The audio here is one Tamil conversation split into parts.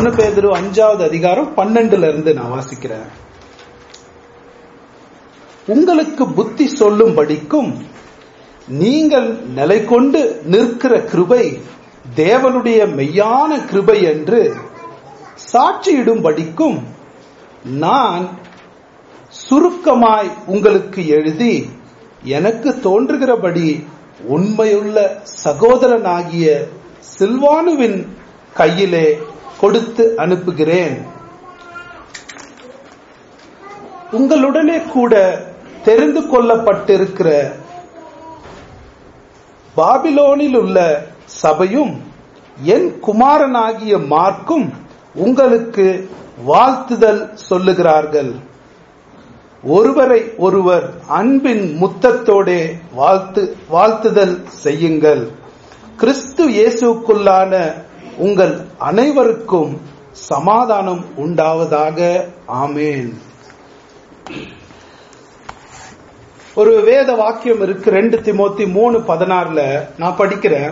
ஒன்னு பேதுரு அஞ்சாவது அதிகாரம் பன்னெண்டுல இருந்து நான் வாசிக்கிறேன் உங்களுக்கு புத்தி சொல்லும்படிக்கும் நீங்கள் நிலை கொண்டு நிற்கிற கிருபை தேவனுடைய மெய்யான கிருபை என்று சாட்சியிடும்படிக்கும் நான் சுருக்கமாய் உங்களுக்கு எழுதி எனக்கு தோன்றுகிறபடி உண்மையுள்ள சகோதரனாகிய சில்வானுவின் கையிலே கொடுத்து அனுப்புகிறேன் உங்களுடனே கூட தெரிந்து கொள்ளப்பட்டிருக்கிற பாபிலோனில் உள்ள சபையும் என் குமாரனாகிய மார்க்கும் உங்களுக்கு வாழ்த்துதல் சொல்லுகிறார்கள் ஒருவரை ஒருவர் அன்பின் முத்தத்தோடே வாழ்த்து வாழ்த்துதல் செய்யுங்கள் கிறிஸ்து இயேசுக்குள்ளான உங்கள் அனைவருக்கும் சமாதானம் உண்டாவதாக ஆமேன் ஒரு வேத வாக்கியம் இருக்கு ரெண்டு திமோத்தி மூணு பதினாறுல நான் படிக்கிறேன்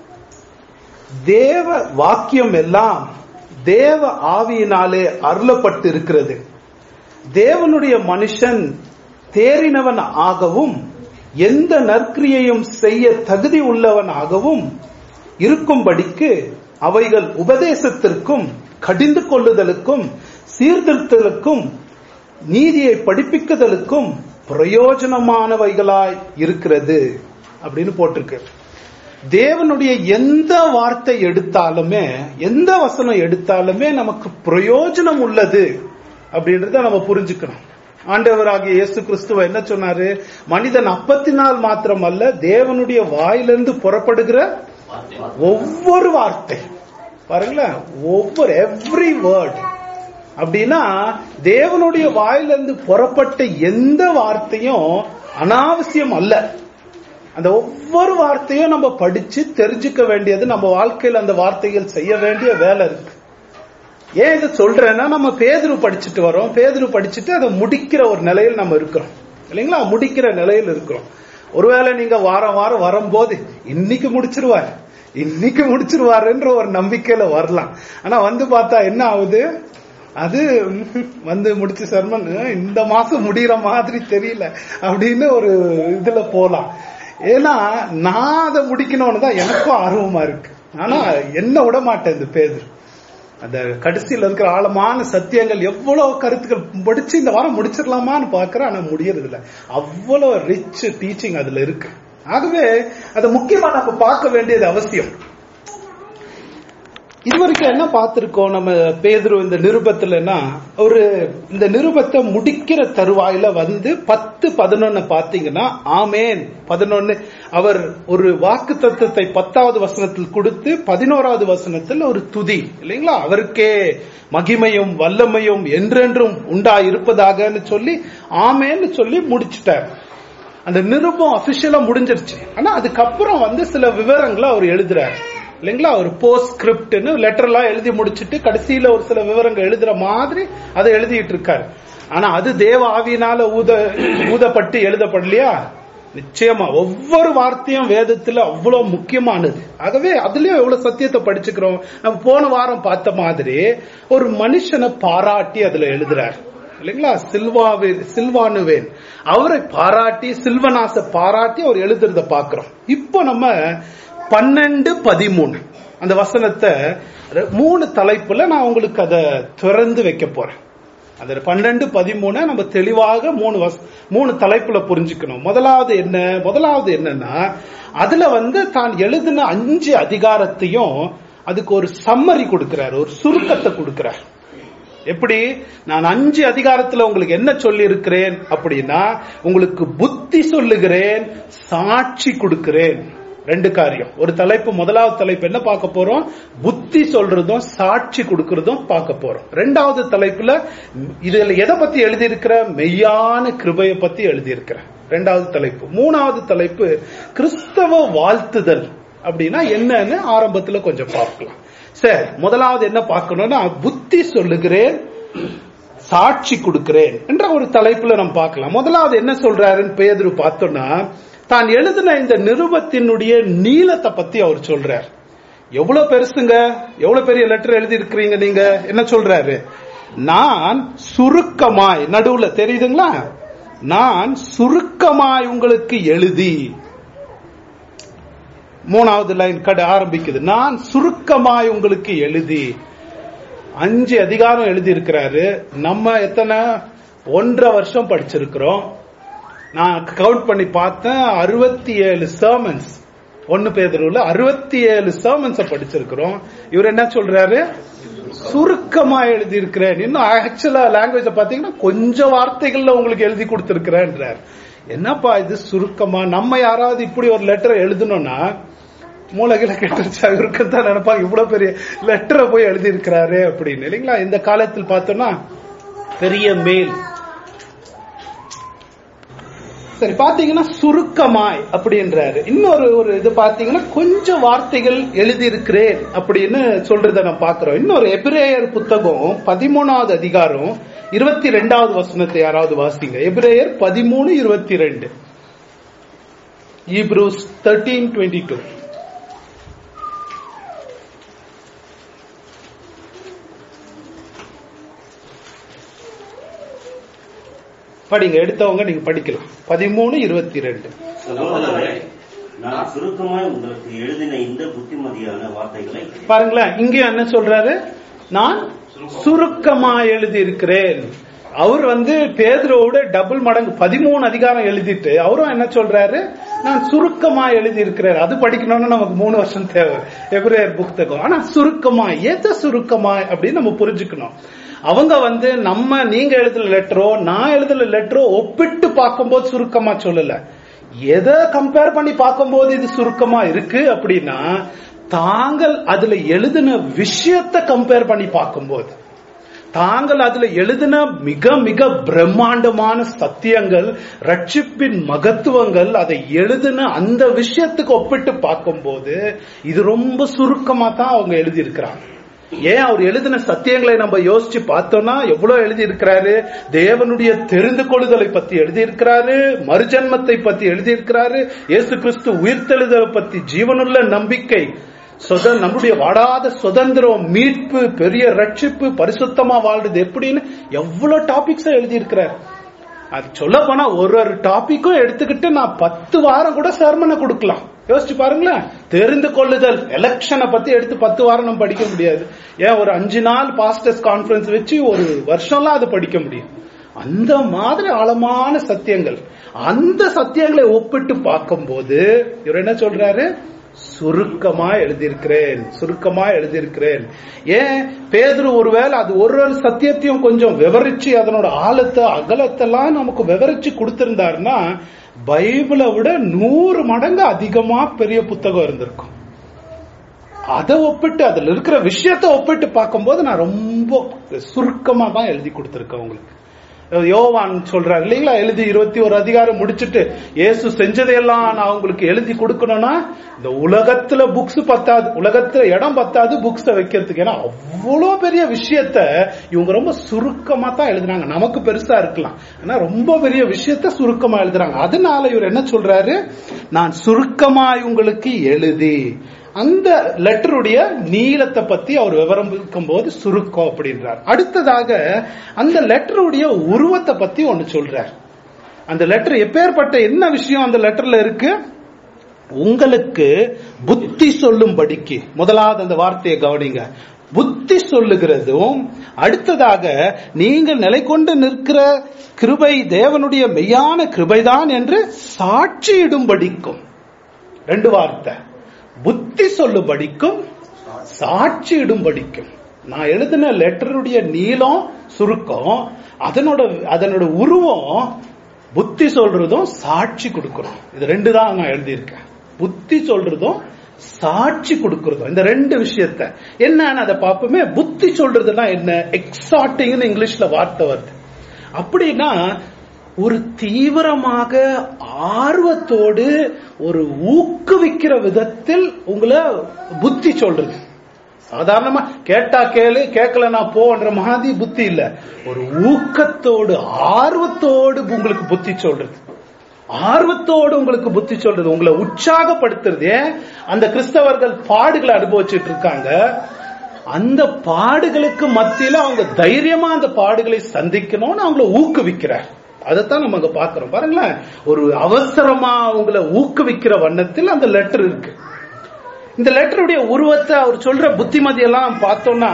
தேவ வாக்கியம் எல்லாம் தேவ ஆவியினாலே அருளப்பட்டு இருக்கிறது தேவனுடைய மனுஷன் தேறினவன் ஆகவும் எந்த நற்கிரியையும் செய்ய தகுதி உள்ளவன் ஆகவும் இருக்கும்படிக்கு அவைகள் உபதேசத்திற்கும் கடிந்து கொள்ளுதலுக்கும் சீர்திருத்தலுக்கும் நீதியை படிப்பிக்குதலுக்கும் பிரயோஜனமானவைகளாய் இருக்கிறது அப்படின்னு போட்டிருக்கு தேவனுடைய எந்த வார்த்தை எடுத்தாலுமே எந்த வசனம் எடுத்தாலுமே நமக்கு பிரயோஜனம் உள்ளது அப்படின்றத நம்ம புரிஞ்சுக்கணும் ஆண்டவராகிய இயேசு கிறிஸ்துவ என்ன சொன்னாரு மனிதன் அப்பத்தினால் மாத்திரம் அல்ல தேவனுடைய வாயிலிருந்து புறப்படுகிற ஒவ்வொரு வார்த்தை பாருங்களேன் ஒவ்வொரு எவ்ரி வேர்ட் அப்படின்னா தேவனுடைய வாயிலிருந்து புறப்பட்ட எந்த வார்த்தையும் அனாவசியம் அல்ல அந்த ஒவ்வொரு வார்த்தையும் நம்ம படிச்சு தெரிஞ்சுக்க வேண்டியது நம்ம வாழ்க்கையில் அந்த வார்த்தைகள் செய்ய வேண்டிய வேலை இருக்கு ஏன் இதை சொல்றேன்னா நம்ம பேதுரு படிச்சுட்டு வரோம் பேதுரு படிச்சுட்டு அதை முடிக்கிற ஒரு நிலையில் நம்ம இருக்கிறோம் இல்லைங்களா முடிக்கிற நிலையில் இருக்கிறோம் ஒருவேளை நீங்க வாரம் வாரம் வரும்போது இன்னைக்கு முடிச்சிருவார் இன்னைக்கு முடிச்சிருவாருன்ற ஒரு நம்பிக்கையில வரலாம் ஆனா வந்து பார்த்தா என்ன ஆகுது அது வந்து முடிச்சு சர்மன் இந்த மாசம் முடிகிற மாதிரி தெரியல அப்படின்னு ஒரு இதுல போலாம் ஏன்னா நான் அதை முடிக்கணும்னு தான் எனக்கும் ஆர்வமா இருக்கு ஆனா என்ன விட மாட்டேன் இந்த பேதர் அந்த கடைசியில் இருக்கிற ஆழமான சத்தியங்கள் எவ்வளவு கருத்துக்கள் படிச்சு இந்த வாரம் முடிச்சிடலாமான்னு பாக்குறேன் ஆனா முடியறது இல்ல அவ்வளவு ரிச் டீச்சிங் அதுல இருக்கு ஆகவே அதை முக்கியமா நம்ம பார்க்க வேண்டியது அவசியம் இதுவரைக்கும் என்ன பார்த்திருக்கோம் நம்ம பேதுரு இந்த நிருபத்துலன்னா ஒரு இந்த நிருபத்தை முடிக்கிற தருவாயில வந்து பத்து பதினொன்னு பாத்தீங்கன்னா ஆமேன் பதினொன்னு அவர் ஒரு வாக்கு தத்துவத்தை பத்தாவது வசனத்தில் கொடுத்து பதினோராவது வசனத்தில் ஒரு துதி இல்லைங்களா அவருக்கே மகிமையும் வல்லமையும் என்றென்றும் உண்டா இருப்பதாகன்னு சொல்லி ஆமேன்னு சொல்லி முடிச்சிட்டார் அந்த நிருபம் அபிஷியலா முடிஞ்சிருச்சு ஆனா அதுக்கப்புறம் வந்து சில விவரங்களை அவர் எழுதுறாரு இல்லைங்களா ஒரு போஸ்ட் ஸ்கிரிப்ட்னு லெட்டர்லாம் எழுதி முடிச்சுட்டு கடைசியில ஒரு சில விவரங்கள் எழுதுற மாதிரி அதை எழுதிட்டு இருக்காரு ஆனா அது தேவ ஆவியினால ஊத ஊதப்பட்டு எழுதப்படலையா நிச்சயமா ஒவ்வொரு வார்த்தையும் வேதத்துல அவ்வளவு முக்கியமானது ஆகவே அதுலயும் எவ்வளவு சத்தியத்தை படிச்சுக்கிறோம் நம்ம போன வாரம் பார்த்த மாதிரி ஒரு மனுஷனை பாராட்டி அதுல எழுதுறாரு இல்லைங்களா சில்வாவே சில்வானுவேன் அவரை பாராட்டி சில்வனாச பாராட்டி அவர் எழுதுறத பாக்குறோம் இப்போ நம்ம பன்னெண்டு பதிமூணு அந்த வசனத்தை மூணு தலைப்புல நான் உங்களுக்கு அதை திறந்து வைக்க போறேன் அது பன்னெண்டு பதிமூணு நம்ம தெளிவாக மூணு வச மூணு தலைப்புல புரிஞ்சுக்கணும் முதலாவது என்ன முதலாவது என்னன்னா அதுல வந்து தான் எழுதின அஞ்சு அதிகாரத்தையும் அதுக்கு ஒரு சம்மரி கொடுக்கிறார் ஒரு சுருக்கத்தை கொடுக்கிறார் எப்படி நான் அஞ்சு அதிகாரத்துல உங்களுக்கு என்ன சொல்லி இருக்கிறேன் அப்படின்னா உங்களுக்கு புத்தி சொல்லுகிறேன் சாட்சி கொடுக்கிறேன் ரெண்டு காரியம் ஒரு தலைப்பு முதலாவது தலைப்பு என்ன பார்க்க போறோம் புத்தி சொல்றதும் சாட்சி கொடுக்கறதும் பார்க்க போறோம் ரெண்டாவது தலைப்புல இதுல எதை பத்தி எழுதியிருக்கிற மெய்யான கிருபையை பத்தி எழுதியிருக்கிற ரெண்டாவது தலைப்பு மூணாவது தலைப்பு கிறிஸ்தவ வாழ்த்துதல் அப்படின்னா என்னன்னு ஆரம்பத்துல கொஞ்சம் பார்க்கலாம் சரி முதலாவது என்ன பார்க்கணும்னா புத்தி சொல்லுகிறேன் சாட்சி கொடுக்கிறேன் என்ற ஒரு தலைப்புல நம்ம பார்க்கலாம் முதலாவது என்ன சொல்றாருன்னு பேதுரு பார்த்தோம்னா தான் எழுதின இந்த நிருபத்தினுடைய நீளத்தை பத்தி அவர் சொல்றார் எவ்வளவு பெருசுங்க எவ்வளவு பெரிய லெட்டர் எழுதி இருக்கிறீங்க நீங்க என்ன சொல்றாரு நான் சுருக்கமாய் நடுவுல தெரியுதுங்களா நான் சுருக்கமாய் உங்களுக்கு எழுதி மூணாவது லைன் கட ஆரம்பிக்குது நான் சுருக்கமாய் உங்களுக்கு எழுதி அஞ்சு அதிகாரம் எழுதி இருக்கிறாரு நம்ம எத்தனை ஒன்றரை வருஷம் படிச்சிருக்கிறோம் நான் கவுண்ட் பண்ணி பார்த்தேன் அறுபத்தி ஏழு சர்மன்ஸ் ஒன்னு பேதருல அறுபத்தி ஏழு சர்மன்ஸ படிச்சிருக்கிறோம் இவர் என்ன சொல்றாரு சுருக்கமா எழுதி இருக்கிறேன் இன்னும் ஆக்சுவலா லாங்குவேஜ பாத்தீங்கன்னா கொஞ்சம் வார்த்தைகள்ல உங்களுக்கு எழுதி கொடுத்திருக்கிறேன்றார் என்னப்பா இது சுருக்கமா நம்ம யாராவது இப்படி ஒரு லெட்டர் எழுதணும்னா மூலகில கெட்டுருச்சா இவருக்கு தான் நினைப்பாங்க இவ்வளவு பெரிய லெட்டரை போய் எழுதி இருக்கிறாரு அப்படின்னு இல்லைங்களா இந்த காலத்தில் பார்த்தோம்னா பெரிய மேல் சரி பாத்தீங்கன்னா சுருக்கமாய் அப்படின்றாரு இன்னொரு ஒரு இது பாத்தீங்கன்னா கொஞ்சம் வார்த்தைகள் எழுதியிருக்கிறேன் அப்படின்னு சொல்றத நம்ம பாக்குறோம் இன்னொரு எபிரேயர் புத்தகம் பதிமூணாவது அதிகாரம் இருபத்தி ரெண்டாவது வசனத்தை யாராவது வாசிங்க எபிரேயர் பதிமூணு இருபத்தி ரெண்டு ஈப்ரூஸ் தேர்ட்டீன் டுவெண்ட்டி டூ படிங்க எடுத்தவங்க நீங்க படிக்கலாம் பதிமூணு இருபத்தி ரெண்டு சகோதரரே நான் சுருக்கமாய் உங்களுக்கு எழுதின இந்த புத்திமதியான வார்த்தைகளை பாருங்களேன் இங்க என்ன சொல்றாரு நான் சுருக்கமா எழுதி இருக்கிறேன் அவர் வந்து பேதுருவோட டபுள் மடங்கு பதிமூணு அதிகாரம் எழுதிட்டு அவரும் என்ன சொல்றாரு நான் சுருக்கமா எழுதி இருக்கிறேன் அது படிக்கணும்னு நமக்கு மூணு வருஷம் தேவை எப்ரேயர் புத்தகம் ஆனா சுருக்கமா எதை சுருக்கமா அப்படின்னு நம்ம புரிஞ்சுக்கணும் அவங்க வந்து நம்ம நீங்க எழுதுற லெட்டரோ நான் எழுதுற லெட்டரோ ஒப்பிட்டு பார்க்கும்போது சுருக்கமா சொல்லல எதை கம்பேர் பண்ணி பார்க்கும்போது இது சுருக்கமா இருக்கு அப்படின்னா தாங்கள் அதுல எழுதின விஷயத்தை கம்பேர் பண்ணி பார்க்கும்போது தாங்கள் அதுல எழுதின மிக மிக பிரம்மாண்டமான சத்தியங்கள் ரட்சிப்பின் மகத்துவங்கள் அதை எழுதின அந்த விஷயத்துக்கு ஒப்பிட்டு பார்க்கும்போது இது ரொம்ப சுருக்கமா தான் அவங்க எழுதியிருக்கிறாங்க ஏன் அவர் எழுதின சத்தியங்களை நம்ம யோசிச்சு பார்த்தோம்னா எவ்வளவு எழுதி இருக்கிறாரு தேவனுடைய தெரிந்து கொள்ளுதலை பத்தி எழுதி இருக்கிறாரு மறுஜன்மத்தை பத்தி எழுதி இருக்கிறாரு இயேசு கிறிஸ்து உயிர்த்தெழுதலை பத்தி ஜீவனுள்ள நம்பிக்கை சுத நம்முடைய வாடாத சுதந்திரம் மீட்பு பெரிய ரட்சிப்பு பரிசுத்தமா வாழ்றது எப்படின்னு எவ்வளவு டாபிக்ஸ் எழுதி இருக்கிறார் அது சொல்ல போனா ஒரு ஒரு டாபிக்கும் எடுத்துக்கிட்டு நான் பத்து வாரம் கூட சர்மனை கொடுக்கலாம் யோசிச்சு பாருங்களேன் தெரிந்து கொள்ளுதல் எலெக்ஷனை பத்தி எடுத்து பத்து வாரம் நம்ம படிக்க முடியாது ஏன் ஒரு அஞ்சு நாள் பாஸ்டர்ஸ் கான்ஃபரன்ஸ் வச்சு ஒரு வருஷம்லாம் அது படிக்க முடியும் அந்த மாதிரி ஆழமான சத்தியங்கள் அந்த சத்தியங்களை ஒப்பிட்டு பார்க்கும்போது இவர் என்ன சொல்றாரு சுருக்கமா எழுதியிருக்கிறேன் சுருக்கமா எழுதியிருக்கிறேன் ஏன் பேதுரு ஒருவேளை அது ஒரு ஒரு சத்தியத்தையும் கொஞ்சம் விவரிச்சு அதனோட ஆழத்தை அகலத்தெல்லாம் நமக்கு விவரிச்சு கொடுத்திருந்தாருன்னா பைபிளை விட நூறு மடங்கு அதிகமா பெரிய புத்தகம் இருந்திருக்கும் அதை ஒப்பிட்டு அதுல இருக்கிற விஷயத்தை ஒப்பிட்டு பார்க்கும்போது நான் ரொம்ப சுருக்கமா தான் எழுதி கொடுத்திருக்கேன் உங்களுக்கு யோவான் சொல்றாரு இல்லைங்களா எழுதி இருபத்தி ஒரு அதிகாரம் முடிச்சுட்டு இயேசு செஞ்சதையெல்லாம் நான் உங்களுக்கு எழுதி கொடுக்கணும்னா இந்த உலகத்துல புக்ஸ் பத்தாது உலகத்துல இடம் பத்தாது புக்ஸ வைக்கிறதுக்கு ஏன்னா அவ்வளோ பெரிய விஷயத்த இவங்க ரொம்ப சுருக்கமா தான் எழுதுறாங்க நமக்கு பெருசா இருக்கலாம் ஆனா ரொம்ப பெரிய விஷயத்த சுருக்கமா எழுதுறாங்க அதனால இவர் என்ன சொல்றாரு நான் சுருக்கமா உங்களுக்கு எழுதி அந்த லெட்டருடைய நீளத்தை பத்தி அவர் விவரம் போது சுருக்கம் அப்படின்றார் அடுத்ததாக அந்த லெட்டருடைய உருவத்தை பத்தி ஒன்னு சொல்றார் அந்த லெட்டர் எப்பேற்பட்ட என்ன விஷயம் அந்த லெட்டர்ல இருக்கு உங்களுக்கு புத்தி சொல்லும்படிக்கு முதலாவது அந்த வார்த்தையை கவனிங்க புத்தி சொல்லுகிறதும் அடுத்ததாக நீங்கள் நிலை கொண்டு நிற்கிற கிருபை தேவனுடைய மெய்யான கிருபைதான் என்று சாட்சியிடும்படிக்கும் ரெண்டு வார்த்தை புத்தி சொல்லும்படிக்கும் சாட்சியிடும்படிக்கும் நான் எழுதின லெட்டருடைய நீளம் சுருக்கம் அதனோட அதனோட உருவம் புத்தி சொல்றதும் சாட்சி கொடுக்கறோம் இது ரெண்டு தான் நான் எழுதியிருக்கேன் புத்தி சொல்றதும் சாட்சி கொடுக்கறதும் இந்த ரெண்டு விஷயத்த என்னன்னு அதை பார்ப்போமே புத்தி சொல்றதுன்னா என்ன எக்ஸாட்டிங்னு இங்கிலீஷ்ல வார்த்தை வருது அப்படின்னா ஒரு தீவிரமாக ஆர்வத்தோடு ஒரு ஊக்குவிக்கிற விதத்தில் உங்களை புத்தி சொல்றது சாதாரணமா கேட்டா கேளு கேட்கலனா போன்ற மாதிரி புத்தி இல்ல ஒரு ஊக்கத்தோடு ஆர்வத்தோடு உங்களுக்கு புத்தி சொல்றது ஆர்வத்தோடு உங்களுக்கு புத்தி சொல்றது உங்களை உற்சாகப்படுத்துறது ஏன் அந்த கிறிஸ்தவர்கள் பாடுகளை அனுபவிச்சுட்டு இருக்காங்க அந்த பாடுகளுக்கு மத்தியில அவங்க தைரியமா அந்த பாடுகளை சந்திக்கணும்னு அவங்கள ஊக்குவிக்கிறார் அதைத்தான் நம்ம அங்க பாக்குறோம் பாருங்களேன் ஒரு அவசரமா உங்களை ஊக்குவிக்கிற வண்ணத்தில் அந்த லெட்டர் இருக்கு இந்த லெட்டருடைய உருவத்தை அவர் சொல்ற புத்திமதி எல்லாம் பார்த்தோம்னா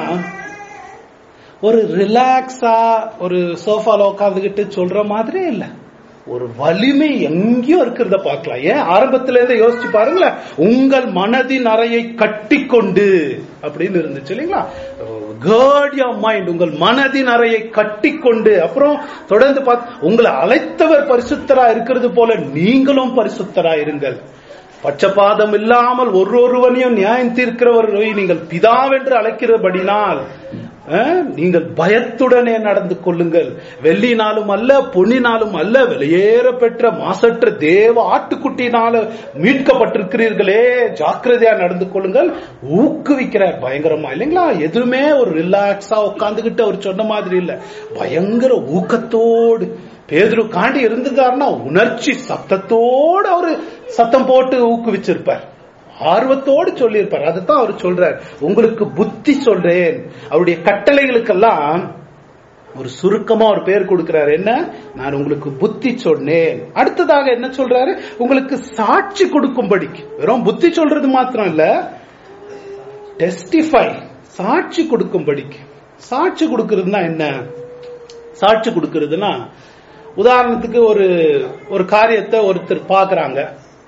ஒரு ரிலாக்ஸா ஒரு சோஃபால உட்காந்துக்கிட்டு சொல்ற மாதிரியே இல்ல ஒரு வலிமை எங்கேயோ இருக்கிறத பார்க்கலாம் ஏன் ஆரம்பத்துல இருந்து யோசிச்சு பாருங்களேன் உங்கள் மனதின் அறையை கட்டிக்கொண்டு அப்படின்னு இருந்துச்சு இல்லைங்களா கேர்ட் யோர் மைண்ட் உங்கள் மனதின் அறையை கட்டிக்கொண்டு அப்புறம் தொடர்ந்து பார்த்து உங்களை அழைத்தவர் பரிசுத்தரா இருக்கிறது போல நீங்களும் பரிசுத்தரா இருங்கள் பட்சபாதம் இல்லாமல் ஒரு ஒருவனையும் நியாயம் தீர்க்கிறவரை நீங்கள் பிதாவென்று அழைக்கிறபடினால் அஹ், நீங்கள் பயத்துடனே நடந்து கொள்ளுங்கள் வெள்ளினாலும் அல்ல பொன்னினாலும் அல்ல வெளியேற பெற்ற மாசற்ற தேவ ஆட்டுக்குட்டினால மீட்கப்பட்டிருக்கிறீர்களே ஜாக்கிரதையா நடந்து கொள்ளுங்கள் ஊக்குவிக்கிறார் பயங்கரமா இல்லைங்களா எதுவுமே ஒரு ரிலாக்ஸா உட்காந்துக்கிட்டு அவர் சொன்ன மாதிரி இல்ல பயங்கர ஊக்கத்தோடு பேதுரு காண்டி இருந்திருக்காருன்னா உணர்ச்சி சத்தத்தோடு அவரு சத்தம் போட்டு ஊக்குவிச்சிருப்பார் ஆர்வத்தோடு சொல்லியிருப்பார் அதுதான் அவர் சொல்றார் உங்களுக்கு புத்தி சொல்றேன் அவருடைய கட்டளைகளுக்கெல்லாம் ஒரு சுருக்கமா ஒரு பேர் கொடுக்கிறார் என்ன நான் உங்களுக்கு புத்தி சொன்னேன் அடுத்ததாக என்ன சொல்றாரு உங்களுக்கு சாட்சி கொடுக்கும்படிக்கு வெறும் புத்தி சொல்றது மாத்திரம் இல்ல டெஸ்டிஃபை சாட்சி கொடுக்கும்படிக்கு சாட்சி கொடுக்கிறதுனா என்ன சாட்சி கொடுக்கிறதுனா உதாரணத்துக்கு ஒரு ஒரு காரியத்தை ஒருத்தர் பாக்குறாங்க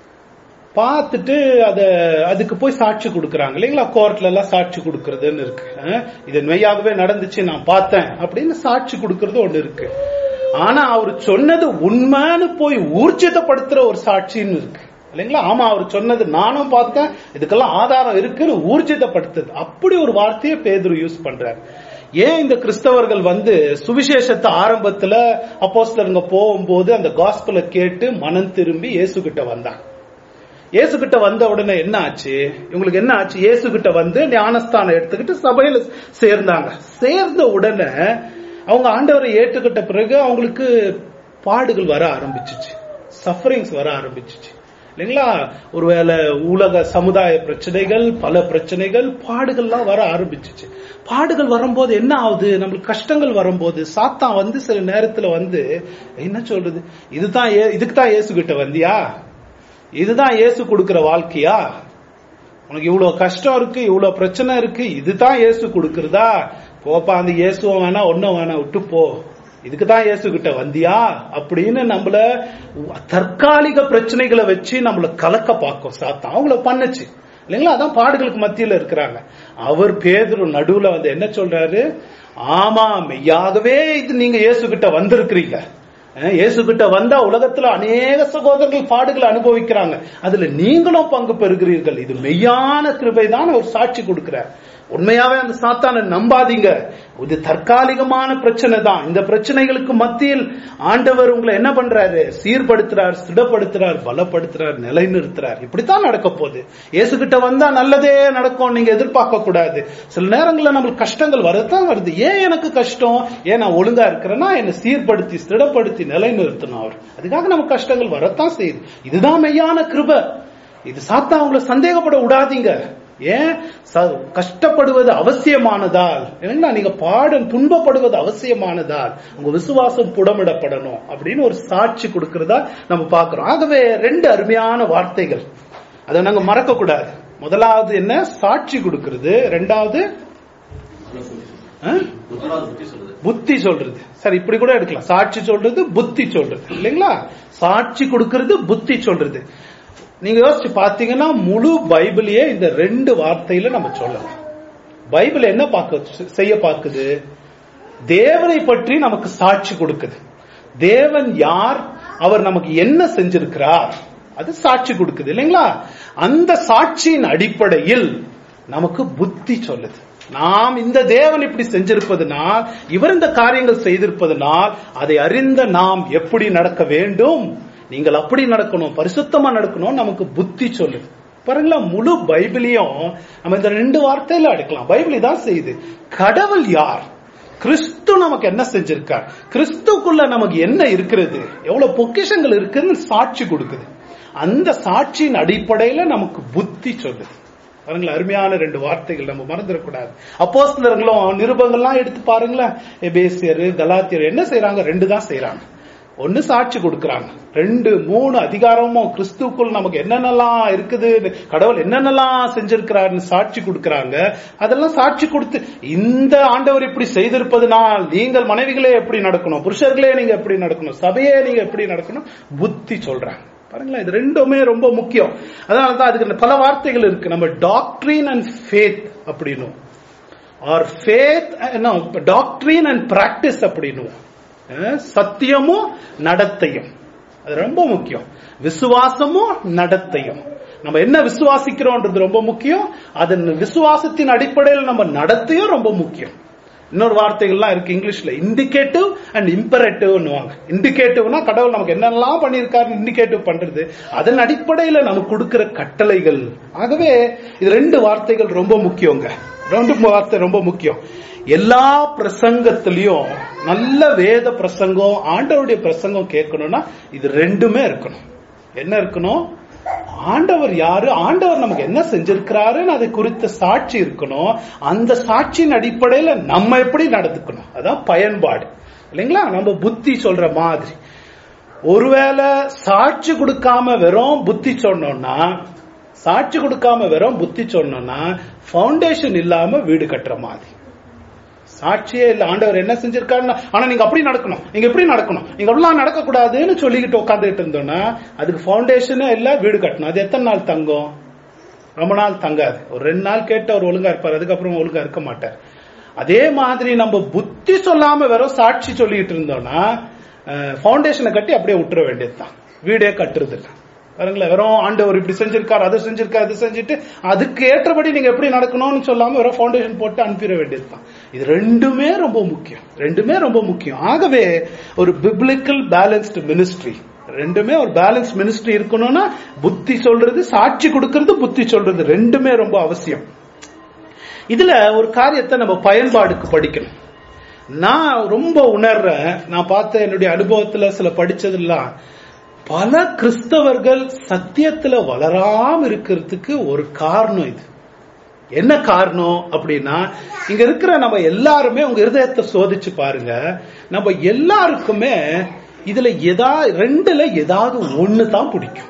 பார்த்துட்டு அத அதுக்கு போய் சாட்சி கொடுக்கறாங்க இல்லைங்களா கோர்ட்ல எல்லாம் சாட்சி கொடுக்கறதுன்னு இருக்கு அஹ், இது மெய்யாகவே நடந்துச்சு நான் பார்த்தேன் அப்படின்னு சாட்சி கொடுக்கறது ஒண்ணு இருக்கு ஆனா அவர் சொன்னது உண்மைன்னு போய் ஊர்ஜிதப்படுத்துற ஒரு சாட்சின்னு இருக்கு இல்லைங்களா ஆமா அவர் சொன்னது நானும் பார்த்தேன் இதுக்கெல்லாம் ஆதாரம் இருக்குன்னு ஊர்ஜிதப்படுத்துது அப்படி ஒரு வார்த்தையை பேதுரு யூஸ் பண்றாரு ஏன் இந்த கிறிஸ்தவர்கள் வந்து சுவிசேஷத்தை ஆரம்பத்துல அப்போஸ்தலருங்க போகும்போது அந்த காஸ்பலை கேட்டு மனம் திரும்பி இயேசு கிட்ட வந்தாங்க இயேசு கிட்ட வந்த உடனே என்ன ஆச்சு இவங்களுக்கு என்ன ஆச்சு இயேசு கிட்ட வந்து ஞானஸ்தானம் எடுத்துக்கிட்டு சபையில சேர்ந்தாங்க சேர்ந்த உடனே அவங்க ஆண்டவரை ஏற்றுக்கிட்ட பிறகு அவங்களுக்கு பாடுகள் வர ஆரம்பிச்சுச்சு சஃபரிங்ஸ் வர ஆரம்பிச்சுச்சு இல்லைங்களா ஒருவேளை உலக சமுதாய பிரச்சனைகள் பல பிரச்சனைகள் பாடுகள்லாம் வர ஆரம்பிச்சுச்சு பாடுகள் வரும்போது என்ன ஆகுது நம்மளுக்கு கஷ்டங்கள் வரும்போது சாத்தான் வந்து சில நேரத்துல வந்து என்ன சொல்றது இதுதான் ஏ- இதுக்கு தான் இயேசு கிட்ட வந்தியா இதுதான் இயேசு கொடுக்கிற வாழ்க்கையா உனக்கு இவ்வளவு கஷ்டம் இருக்கு இவ்வளவு பிரச்சனை இருக்கு இதுதான் இயேசு கொடுக்கறதா போப்பா அந்த இயேசுவ வேணா ஒன்னும் வேணா விட்டு போ இதுக்கு தான் இயேசு கிட்ட வந்தியா அப்படின்னு நம்மள தற்காலிக பிரச்சனைகளை வச்சு நம்மள கலக்க பார்க்கும் சாத்தான் அவங்கள பண்ணுச்சு இல்லைங்களா அதான் பாடுகளுக்கு மத்தியில இருக்கிறாங்க அவர் பேதுரு நடுவுல வந்து என்ன சொல்றாரு ஆமா மெய்யாகவே இது நீங்க இயேசு கிட்ட வந்திருக்கிறீங்க அஹ் இயேசு கிட்ட வந்தா உலகத்துல அநேக சகோதரர்கள் பாடுகளை அனுபவிக்கிறாங்க அதுல நீங்களும் பங்கு பெறுகிறீர்கள் இது மெய்யான கிருபை தான் அவர் சாட்சி கொடுக்கிறார் உண்மையாவே அந்த சாத்தானை நம்பாதீங்க இது தற்காலிகமான பிரச்சனை தான் இந்த பிரச்சனைகளுக்கு மத்தியில் ஆண்டவர் உங்களை என்ன பண்றாரு சீர்படுத்துறார் திடப்படுத்துறார் பலப்படுத்துறார் நிலைநிறுத்துறார் இப்படித்தான் நடக்க போகுது இயேசு கிட்ட வந்தா நல்லதே நடக்கும் நீங்க எதிர்பார்க்க கூடாது சில நேரங்கள்ல நம்மளுக்கு கஷ்டங்கள் வரதான் வருது ஏன் எனக்கு கஷ்டம் ஏன் நான் ஒழுங்கா இருக்கிறேன்னா என்னை சீர்படுத்தி திடப்படுத்தி நிலைநிறுத்தணும் அவர் அதுக்காக நமக்கு கஷ்டங்கள் வரத்தான் செய்யுது இதுதான் மெய்யான கிருபை இது சாத்தா உங்களை சந்தேகப்பட விடாதீங்க ஏன் ச- கஷ்டப்படுவது அவசியமானதால் ஏன்னா நீங்க பாடம் துன்பப்படுவது அவசியமானதால் உங்க விசுவாசம் புடமிடப்படணும் அப்படின்னு ஒரு சாட்சி கொடுக்கிறதா நம்ம பார்க்கிறோம் ஆகவே ரெண்டு அருமையான வார்த்தைகள் அதை நாங்க மறக்க கூடாது முதலாவது என்ன சாட்சி கொடுக்கிறது ரெண்டாவது ஆ? புத்தி சொல்றது சரி இப்படி கூட எடுக்கலாம் சாட்சி சொல்றது புத்தி சொல்றது இல்லைங்களா சாட்சி கொடுக்கிறது புத்தி சொல்றது நீங்க யோசிச்சு பாத்தீங்கன்னா முழு பைபிளையே இந்த ரெண்டு வார்த்தையில நம்ம சொல்லலாம் பைபிள் என்ன பார்க்க செய்ய பார்க்குது தேவனை பற்றி நமக்கு சாட்சி கொடுக்குது தேவன் யார் அவர் நமக்கு என்ன செஞ்சிருக்கிறார் அது சாட்சி கொடுக்குது இல்லைங்களா அந்த சாட்சியின் அடிப்படையில் நமக்கு புத்தி சொல்லுது நாம் இந்த தேவன் இப்படி செஞ்சிருப்பதனால் இவர் இந்த காரியங்கள் செய்திருப்பதனால் அதை அறிந்த நாம் எப்படி நடக்க வேண்டும் நீங்கள் அப்படி நடக்கணும் பரிசுத்தமா நடக்கணும் நமக்கு புத்தி சொல்லுது பாருங்களா முழு பைபிளையும் நம்ம இந்த ரெண்டு வார்த்தையில எடுக்கலாம் பைபிள் இதான் செய்யுது கடவுள் யார் கிறிஸ்து நமக்கு என்ன செஞ்சிருக்கார் கிறிஸ்துக்குள்ள நமக்கு என்ன இருக்கிறது எவ்வளவு பொக்கிஷங்கள் இருக்குன்னு சாட்சி கொடுக்குது அந்த சாட்சியின் அடிப்படையில நமக்கு புத்தி சொல்லுது பாருங்களேன் அருமையான ரெண்டு வார்த்தைகள் நம்ம மறந்துடக்கூடாது அப்போஸ்தலர்களும் நிருபங்கள்லாம் எடுத்து பாருங்களேன் எபேசியர் கலாத்தியர் என்ன செய்றாங்க ரெண்டு தான் செய்றாங்க ஒன்னு சாட்சி கொடுக்கறாங்க ரெண்டு மூணு அதிகாரமும் கிறிஸ்துக்குள் நமக்கு என்னென்னலாம் இருக்குது கடவுள் என்னென்னலாம் செஞ்சிருக்கிறாருன்னு சாட்சி கொடுக்கறாங்க அதெல்லாம் சாட்சி கொடுத்து இந்த ஆண்டவர் இப்படி செய்திருப்பதனால் நீங்கள் மனைவிகளே எப்படி நடக்கணும் புருஷர்களே நீங்க எப்படி நடக்கணும் சபையே நீங்க எப்படி நடக்கணும் புத்தி சொல்றாங்க பாருங்களேன் இது ரெண்டுமே ரொம்ப முக்கியம் அதனால தான் அதுக்கு பல வார்த்தைகள் இருக்கு நம்ம டாக்டரின் அண்ட் ஃபேத் அப்படின்னும் or faith doctrine and practice அப்படின்னும் அஹ், சத்தியமும் நடத்தையும் அது ரொம்ப முக்கியம் விசுவாசமும் நடத்தையும் நம்ம என்ன விசுவாசிக்கிறோம்ன்றது ரொம்ப முக்கியம் அதன் விசுவாசத்தின் அடிப்படையில் நம்ம நடத்தையும் ரொம்ப முக்கியம் இன்னொரு வார்த்தைகள்லாம் இருக்கு இங்கிலீஷ்ல இண்டிகேட்டிவ் அண்ட் இம்பரேட்டிவ்னுவாங்க இண்டிகேட்டிவ்னா கடவுள் நமக்கு என்னெல்லாம் பண்ணியிருக்காரு இண்டிகேட்டிவ் பண்றது அதன் அடிப்படையில நமக்கு கொடுக்கிற கட்டளைகள் ஆகவே இது ரெண்டு வார்த்தைகள் ரொம்ப முக்கியங்க ரெண்டு வார்த்தை ரொம்ப முக்கியம் எல்லா பிரசங்கத்திலையும் நல்ல வேத பிரசங்கம் ஆண்டவருடைய பிரசங்கம் கேட்கணும்னா இது ரெண்டுமே இருக்கணும் என்ன இருக்கணும் ஆண்டவர் யாரு ஆண்டவர் நமக்கு என்ன செஞ்சிருக்கிறாருன்னு அதை குறித்த சாட்சி இருக்கணும் அந்த சாட்சியின் அடிப்படையில நம்ம எப்படி நடந்துக்கணும் அதான் பயன்பாடு இல்லைங்களா நம்ம புத்தி சொல்ற மாதிரி ஒருவேளை சாட்சி கொடுக்காம வெறும் புத்தி சொன்னோம்னா சாட்சி கொடுக்காம வெறும் புத்தி சொன்னோம்னா ஃபவுண்டேஷன் இல்லாம வீடு கட்டுற மாதிரி சாட்சியே இல்ல ஆண்டவர் என்ன செஞ்சிருக்காருன்னா ஆனா நீங்க அப்படி நடக்கணும் நீங்க எப்படி நடக்கணும் நீங்க அப்படிலாம் நடக்க கூடாதுன்னு சொல்லிக்கிட்டு உட்காந்துட்டு இருந்தோம்னா அதுக்கு ஃபவுண்டேஷனே இல்ல வீடு கட்டணும் அது எத்தனை நாள் தங்கும் ரொம்ப நாள் தங்காது ஒரு ரெண்டு நாள் கேட்டு அவர் ஒழுங்கா இருப்பார் அதுக்கப்புறம் ஒழுங்கா இருக்க மாட்டார் அதே மாதிரி நம்ம புத்தி சொல்லாம வெறும் சாட்சி சொல்லிட்டு இருந்தோம்னா ஃபவுண்டேஷனை கட்டி அப்படியே விட்டுற வேண்டியதுதான் வீடே கட்டுறது இல்ல பாருங்களேன் வெறும் ஆண்டவர் இப்படி செஞ்சிருக்காரு அதை செஞ்சிருக்காரு அது செஞ்சுட்டு அதுக்கு ஏற்றபடி நீங்க எப்படி நடக்கணும்னு சொல்லாம வெறும் ஃபவுண்டேஷன் போட்டு அனுப்பிட வேண்டியதுதான் இது ரெண்டுமே ரொம்ப முக்கியம் ரெண்டுமே ரொம்ப முக்கியம் ஆகவே ஒரு பிப்ளிக்கல் பேலன்ஸ்டு மினிஸ்ட்ரி ரெண்டுமே ஒரு பேலன்ஸ் மினிஸ்ட்ரி இருக்கணும்னா புத்தி சொல்றது சாட்சி கொடுக்கறது புத்தி சொல்றது ரெண்டுமே ரொம்ப அவசியம் இதுல ஒரு காரியத்தை நம்ம பயன்பாடுக்கு படிக்கணும் நான் ரொம்ப உணர்றேன் நான் பார்த்த என்னுடைய அனுபவத்துல சில படிச்சதெல்லாம் பல கிறிஸ்தவர்கள் சத்தியத்துல வளராம இருக்கிறதுக்கு ஒரு காரணம் இது என்ன காரணம் அப்படின்னா இங்க இருக்கிற நம்ம எல்லாருமே உங்க இருதயத்தை சோதிச்சு பாருங்க நம்ம எல்லாருக்குமே இதுல எதா ரெண்டுல ஏதாவது ஒண்ணு தான் பிடிக்கும்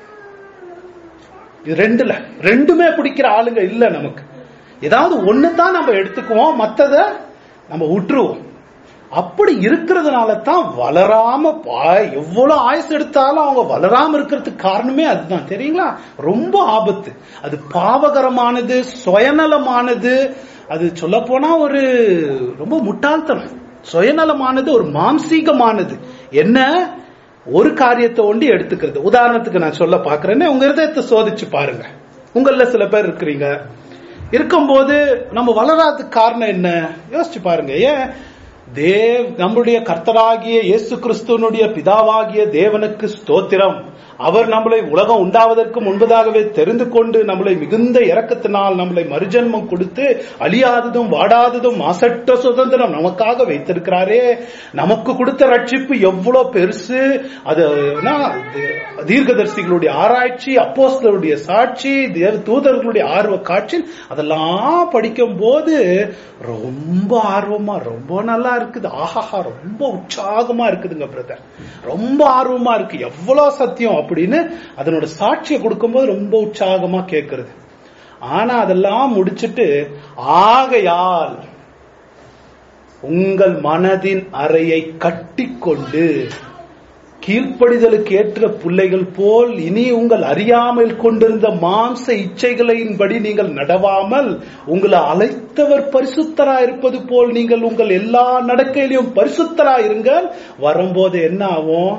இது ரெண்டுல ரெண்டுமே பிடிக்கிற ஆளுங்க இல்ல நமக்கு ஏதாவது ஒண்ணு தான் நம்ம எடுத்துக்குவோம் மத்தத நம்ம விட்டுருவோம் அப்படி இருக்கிறதுனால தான் வளராம பா- எவ்வளவு ஆயுசு எடுத்தாலும் அவங்க வளராம இருக்கிறதுக்கு காரணமே அதுதான் தெரியுங்களா ரொம்ப ஆபத்து அது பாவகரமானது சுயநலமானது அது சொல்ல போனா ஒரு ரொம்ப முட்டாள்தனம் சுயநலமானது ஒரு மாம்சீகமானது என்ன ஒரு காரியத்தை ஒண்டி எடுத்துக்கிறது உதாரணத்துக்கு நான் சொல்ல பாக்குறேன்னு உங்க இருதயத்தை சோதிச்சு பாருங்க உங்கள சில பேர் இருக்கிறீங்க இருக்கும்போது நம்ம வளராததுக்கு காரணம் என்ன யோசிச்சு பாருங்க ஏன் தேவ் நம்முடைய கர்த்தராகிய இயேசு கிறிஸ்துவனுடைய பிதாவாகிய தேவனுக்கு ஸ்தோத்திரம் அவர் நம்மளை உலகம் உண்டாவதற்கு முன்பதாகவே தெரிந்து கொண்டு நம்மளை மிகுந்த இரக்கத்தினால் நம்மளை மறுஜன்மம் கொடுத்து அழியாததும் வாடாததும் மாசற்ற சுதந்திரம் நமக்காக வைத்திருக்கிறாரே நமக்கு கொடுத்த ரட்சிப்பு எவ்வளவு பெருசு அது என்ன, தீர்க்கதரிசிகளுடைய ஆராய்ச்சி அப்போஸ்தலருடைய சாட்சி தேவ தூதர்களுடைய ஆர்வ காட்சி அதெல்லாம் படிக்கும் போது ரொம்ப ஆர்வமா ரொம்ப நல்லா இருக்குது ஆஹாஹா ரொம்ப உற்சாகமா இருக்குதுங்க பிரதர் ரொம்ப ஆர்வமா இருக்கு எவ்வளவு சத்தியம் அப்படின்னு அதனோட சாட்சியை கொடுக்கும்போது ரொம்ப உற்சாகமா கேட்கறது ஆனா அதெல்லாம் முடிச்சிட்டு ஆகையால் உங்கள் மனதின் அறையை கட்டிக்கொண்டு கீழ்ப்படிதலுக்கு ஏற்ற பிள்ளைகள் போல் இனி உங்கள் அறியாமல் கொண்டிருந்த மாம்ச இச்சைகளின்படி நீங்கள் நடவாமல் உங்களை அழைத்தவர் பரிசுத்தரா இருப்பது போல் நீங்கள் உங்கள் எல்லா நடக்கையிலையும் பரிசுத்தரா இருங்கள் வரும்போது என்ன ஆகும்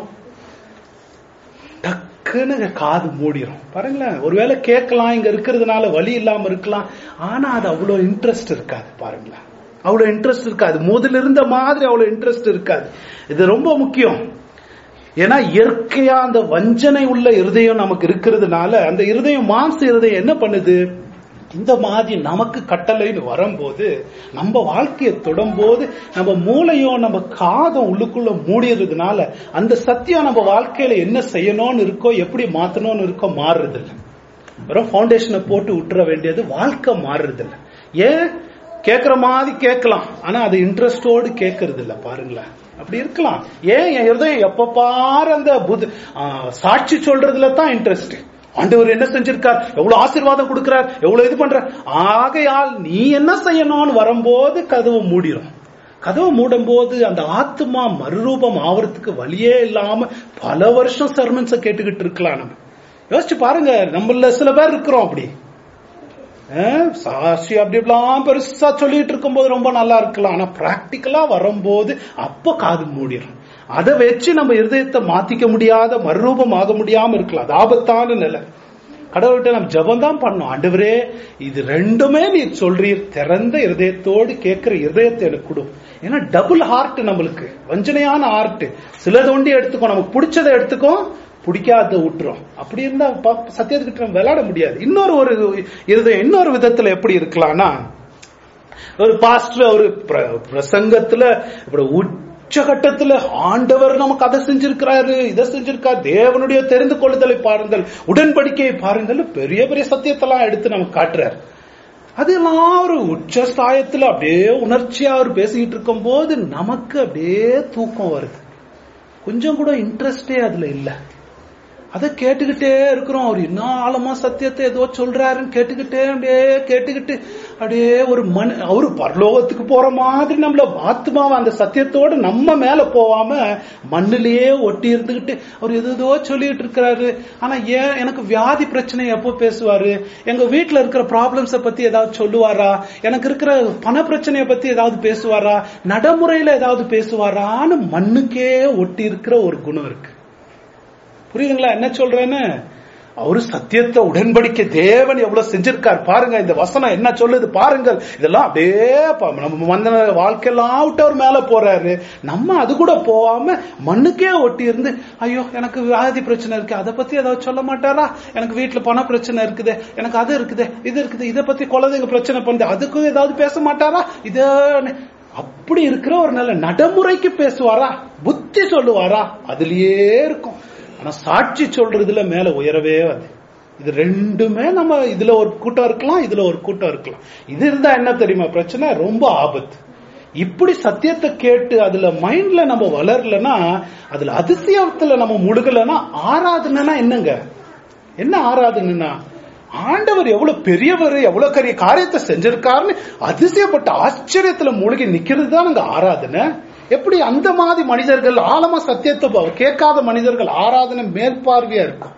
டக்குன்னு காது மூடிரும் பாருங்களேன் ஒருவேளை கேட்கலாம் இங்க இருக்கிறதுனால வழி இல்லாம இருக்கலாம் ஆனா அது அவ்வளவு இன்ட்ரெஸ்ட் இருக்காது பாருங்களேன் அவ்வளவு இன்ட்ரெஸ்ட் இருக்காது முதல்ல இருந்த மாதிரி அவ்வளவு இன்ட்ரெஸ்ட் இருக்காது இது ரொம்ப முக்கியம் ஏன்னா இயற்கையா அந்த வஞ்சனை உள்ள இருதயம் நமக்கு இருக்கிறதுனால அந்த இருதயம் மாம்ச இருதயம் என்ன பண்ணுது இந்த மாதிரி நமக்கு கட்டளைன்னு வரும்போது நம்ம வாழ்க்கையை தொடும்போது நம்ம மூளையும் நம்ம காதும் உள்ளுக்குள்ள மூடிறதுனால அந்த சத்தியம் நம்ம வாழ்க்கையில என்ன செய்யணும்னு இருக்கோ எப்படி மாத்தணும்னு இருக்கோ மாறுறது இல்லை வெறும் ஃபவுண்டேஷனை போட்டு விட்டுற வேண்டியது வாழ்க்கை மாறுறது இல்லை ஏன் கேட்கிற மாதிரி கேட்கலாம் ஆனா அது இன்ட்ரெஸ்டோடு கேட்கறது இல்ல பாருங்களேன் அப்படி இருக்கலாம் ஏன் என் இருதயம் எப்ப பாரு அந்த புது ஆ, சாட்சி சொல்றதுல தான் இன்ட்ரெஸ்ட் ஆண்டவர் என்ன செஞ்சிருக்கார் எவ்வளவு ஆசீர்வாதம் கொடுக்கிறார் எவ்வளவு இது பண்றார் ஆகையால் நீ என்ன செய்யணும்னு வரும்போது கதவு மூடிடும் கதவு மூடும்போது அந்த ஆத்மா மறுரூபம் ஆவறதுக்கு வழியே இல்லாம பல வருஷம் சர்மன்ஸ கேட்டுக்கிட்டு இருக்கலாம் நம்ம யோசிச்சு பாருங்க நம்மள சில பேர் இருக்கிறோம் அப்படி அஹ், சாட்சி அப்படி இப்படிலாம் பெருசா சொல்லிட்டு இருக்கும்போது ரொம்ப நல்லா இருக்கலாம் ஆனா பிராக்டிக்கலா வரும்போது அப்ப காது மூடிடும் அதை வச்சு நம்ம இருதயத்தை மாத்திக்க முடியாத மறுரூபம் ஆக முடியாம இருக்கலாம் அது ஆபத்தான நிலை கடவுள்கிட்ட நம்ம ஜெபம் தான் பண்ணோம் ஆண்டவரே இது ரெண்டுமே நீ சொல்றீர் திறந்த இருதயத்தோடு கேட்கிற இருதயத்தை எனக்கு கொடு ஏன்னா டபுள் ஹார்ட் நம்மளுக்கு வஞ்சனையான ஹார்ட் சிலது ஒண்டி எடுத்துக்கோ நமக்கு பிடிச்சதை எடுத்துக்கோ பிடிக்காத விட்டுரும் அப்படி இருந்தா ப- சத்தியத்துக்கிட்ட நம்ம விளையாட முடியாது இன்னொரு ஒரு இருதயம் இன்னொரு விதத்துல எப்படி இருக்கலாம்னா ஒரு பாஸ்டர் ஒரு பிர- பிரசங்கத்துல இப்படி உச்சகட்டத்துல ஆண்டவர் நமக்கு அதை செஞ்சிருக்கிறாரு இதை செஞ்சிருக்காரு தேவனுடைய தெரிந்து கொள்ளுதலை பாருங்கள் உடன்படிக்கையை பாருங்கள் பெரிய பெரிய சத்தியத்தெல்லாம் எடுத்து நமக்கு காட்டுறாரு அதெல்லாம் ஒரு உச்ச ஸ்தாயத்துல அப்படியே உணர்ச்சியா அவர் பேசிக்கிட்டு இருக்கும் போது நமக்கு அப்படியே தூக்கம் வருது கொஞ்சம் கூட இன்ட்ரெஸ்டே அதுல இல்ல அதை கேட்டுக்கிட்டே இருக்கிறோம் அவர் என்ன ஆழமா சத்தியத்தை ஏதோ சொல்றாருன்னு கேட்டுக்கிட்டே அப்படியே கேட்டுக்கிட்டு அப்படியே ஒரு மனு அவரு பரலோகத்துக்கு போற மாதிரி நம்மள ஆத்மாவை அந்த சத்தியத்தோட நம்ம மேல போவாம மண்ணிலேயே ஒட்டி இருந்துகிட்டு அவர் எதோ சொல்லிட்டு இருக்கிறாரு ஆனா ஏன் எனக்கு வியாதி பிரச்சனை எப்போ பேசுவாரு எங்க வீட்டுல இருக்கிற ப்ராப்ளம்ஸ பத்தி ஏதாவது சொல்லுவாரா எனக்கு இருக்கிற பண பிரச்சனைய பத்தி ஏதாவது பேசுவாரா நடைமுறையில ஏதாவது பேசுவாரான்னு மண்ணுக்கே ஒட்டி இருக்கிற ஒரு குணம் இருக்கு புரியுதுங்களா என்ன சொல்றேன்னு அவரு சத்தியத்தை உடன்படிக்க தேவன் எவ்வளவு செஞ்சிருக்கார் பாருங்க இந்த வசனம் என்ன சொல்லுது பாருங்கள் இதெல்லாம் அப்படியே ப- நம்ம வந்த வாழ்க்கையெல்லாம் விட்டு அவர் மேல போறாரு நம்ம அது கூட போகாம மண்ணுக்கே ஒட்டி இருந்து ஐயோ எனக்கு வியாதி பிரச்சனை இருக்கு அதை பத்தி ஏதாவது சொல்ல மாட்டாரா எனக்கு வீட்டுல பண பிரச்சனை இருக்குது எனக்கு அது இருக்குது இது இருக்குது இதை பத்தி குழந்தைங்க பிரச்சனை பண்ணுது அதுக்கும் ஏதாவது பேச மாட்டாரா இத அப்படி இருக்கிற ஒரு நல்ல நடைமுறைக்கு பேசுவாரா புத்தி சொல்லுவாரா அதுலயே இருக்கும் ஆனா சாட்சி சொல்றதுல மேல உயரவே அது இது ரெண்டுமே நம்ம இதுல ஒரு கூட்டம் இருக்கலாம் இதுல ஒரு கூட்டம் இருக்கலாம் இது இருந்தா என்ன தெரியுமா பிரச்சனை ரொம்ப ஆபத்து இப்படி சத்தியத்தை கேட்டு அதுல மைண்ட்ல நம்ம வளரலன்னா அதுல அதிசயத்துல நம்ம முழுகலன்னா ஆராதனைனா என்னங்க என்ன ஆராதனைனா ஆண்டவர் எவ்வளவு பெரியவர் எவ்வளவு பெரிய காரியத்தை செஞ்சிருக்காருன்னு அதிசயப்பட்ட ஆச்சரியத்துல மூழ்கி நிக்கிறது தான் அங்க ஆராதனை எப்படி அந்த மாதிரி மனிதர்கள் ஆழமா சத்தியத்தை ப- கேட்காத மனிதர்கள் ஆராதனை மேற்பார்வையா இருக்கும்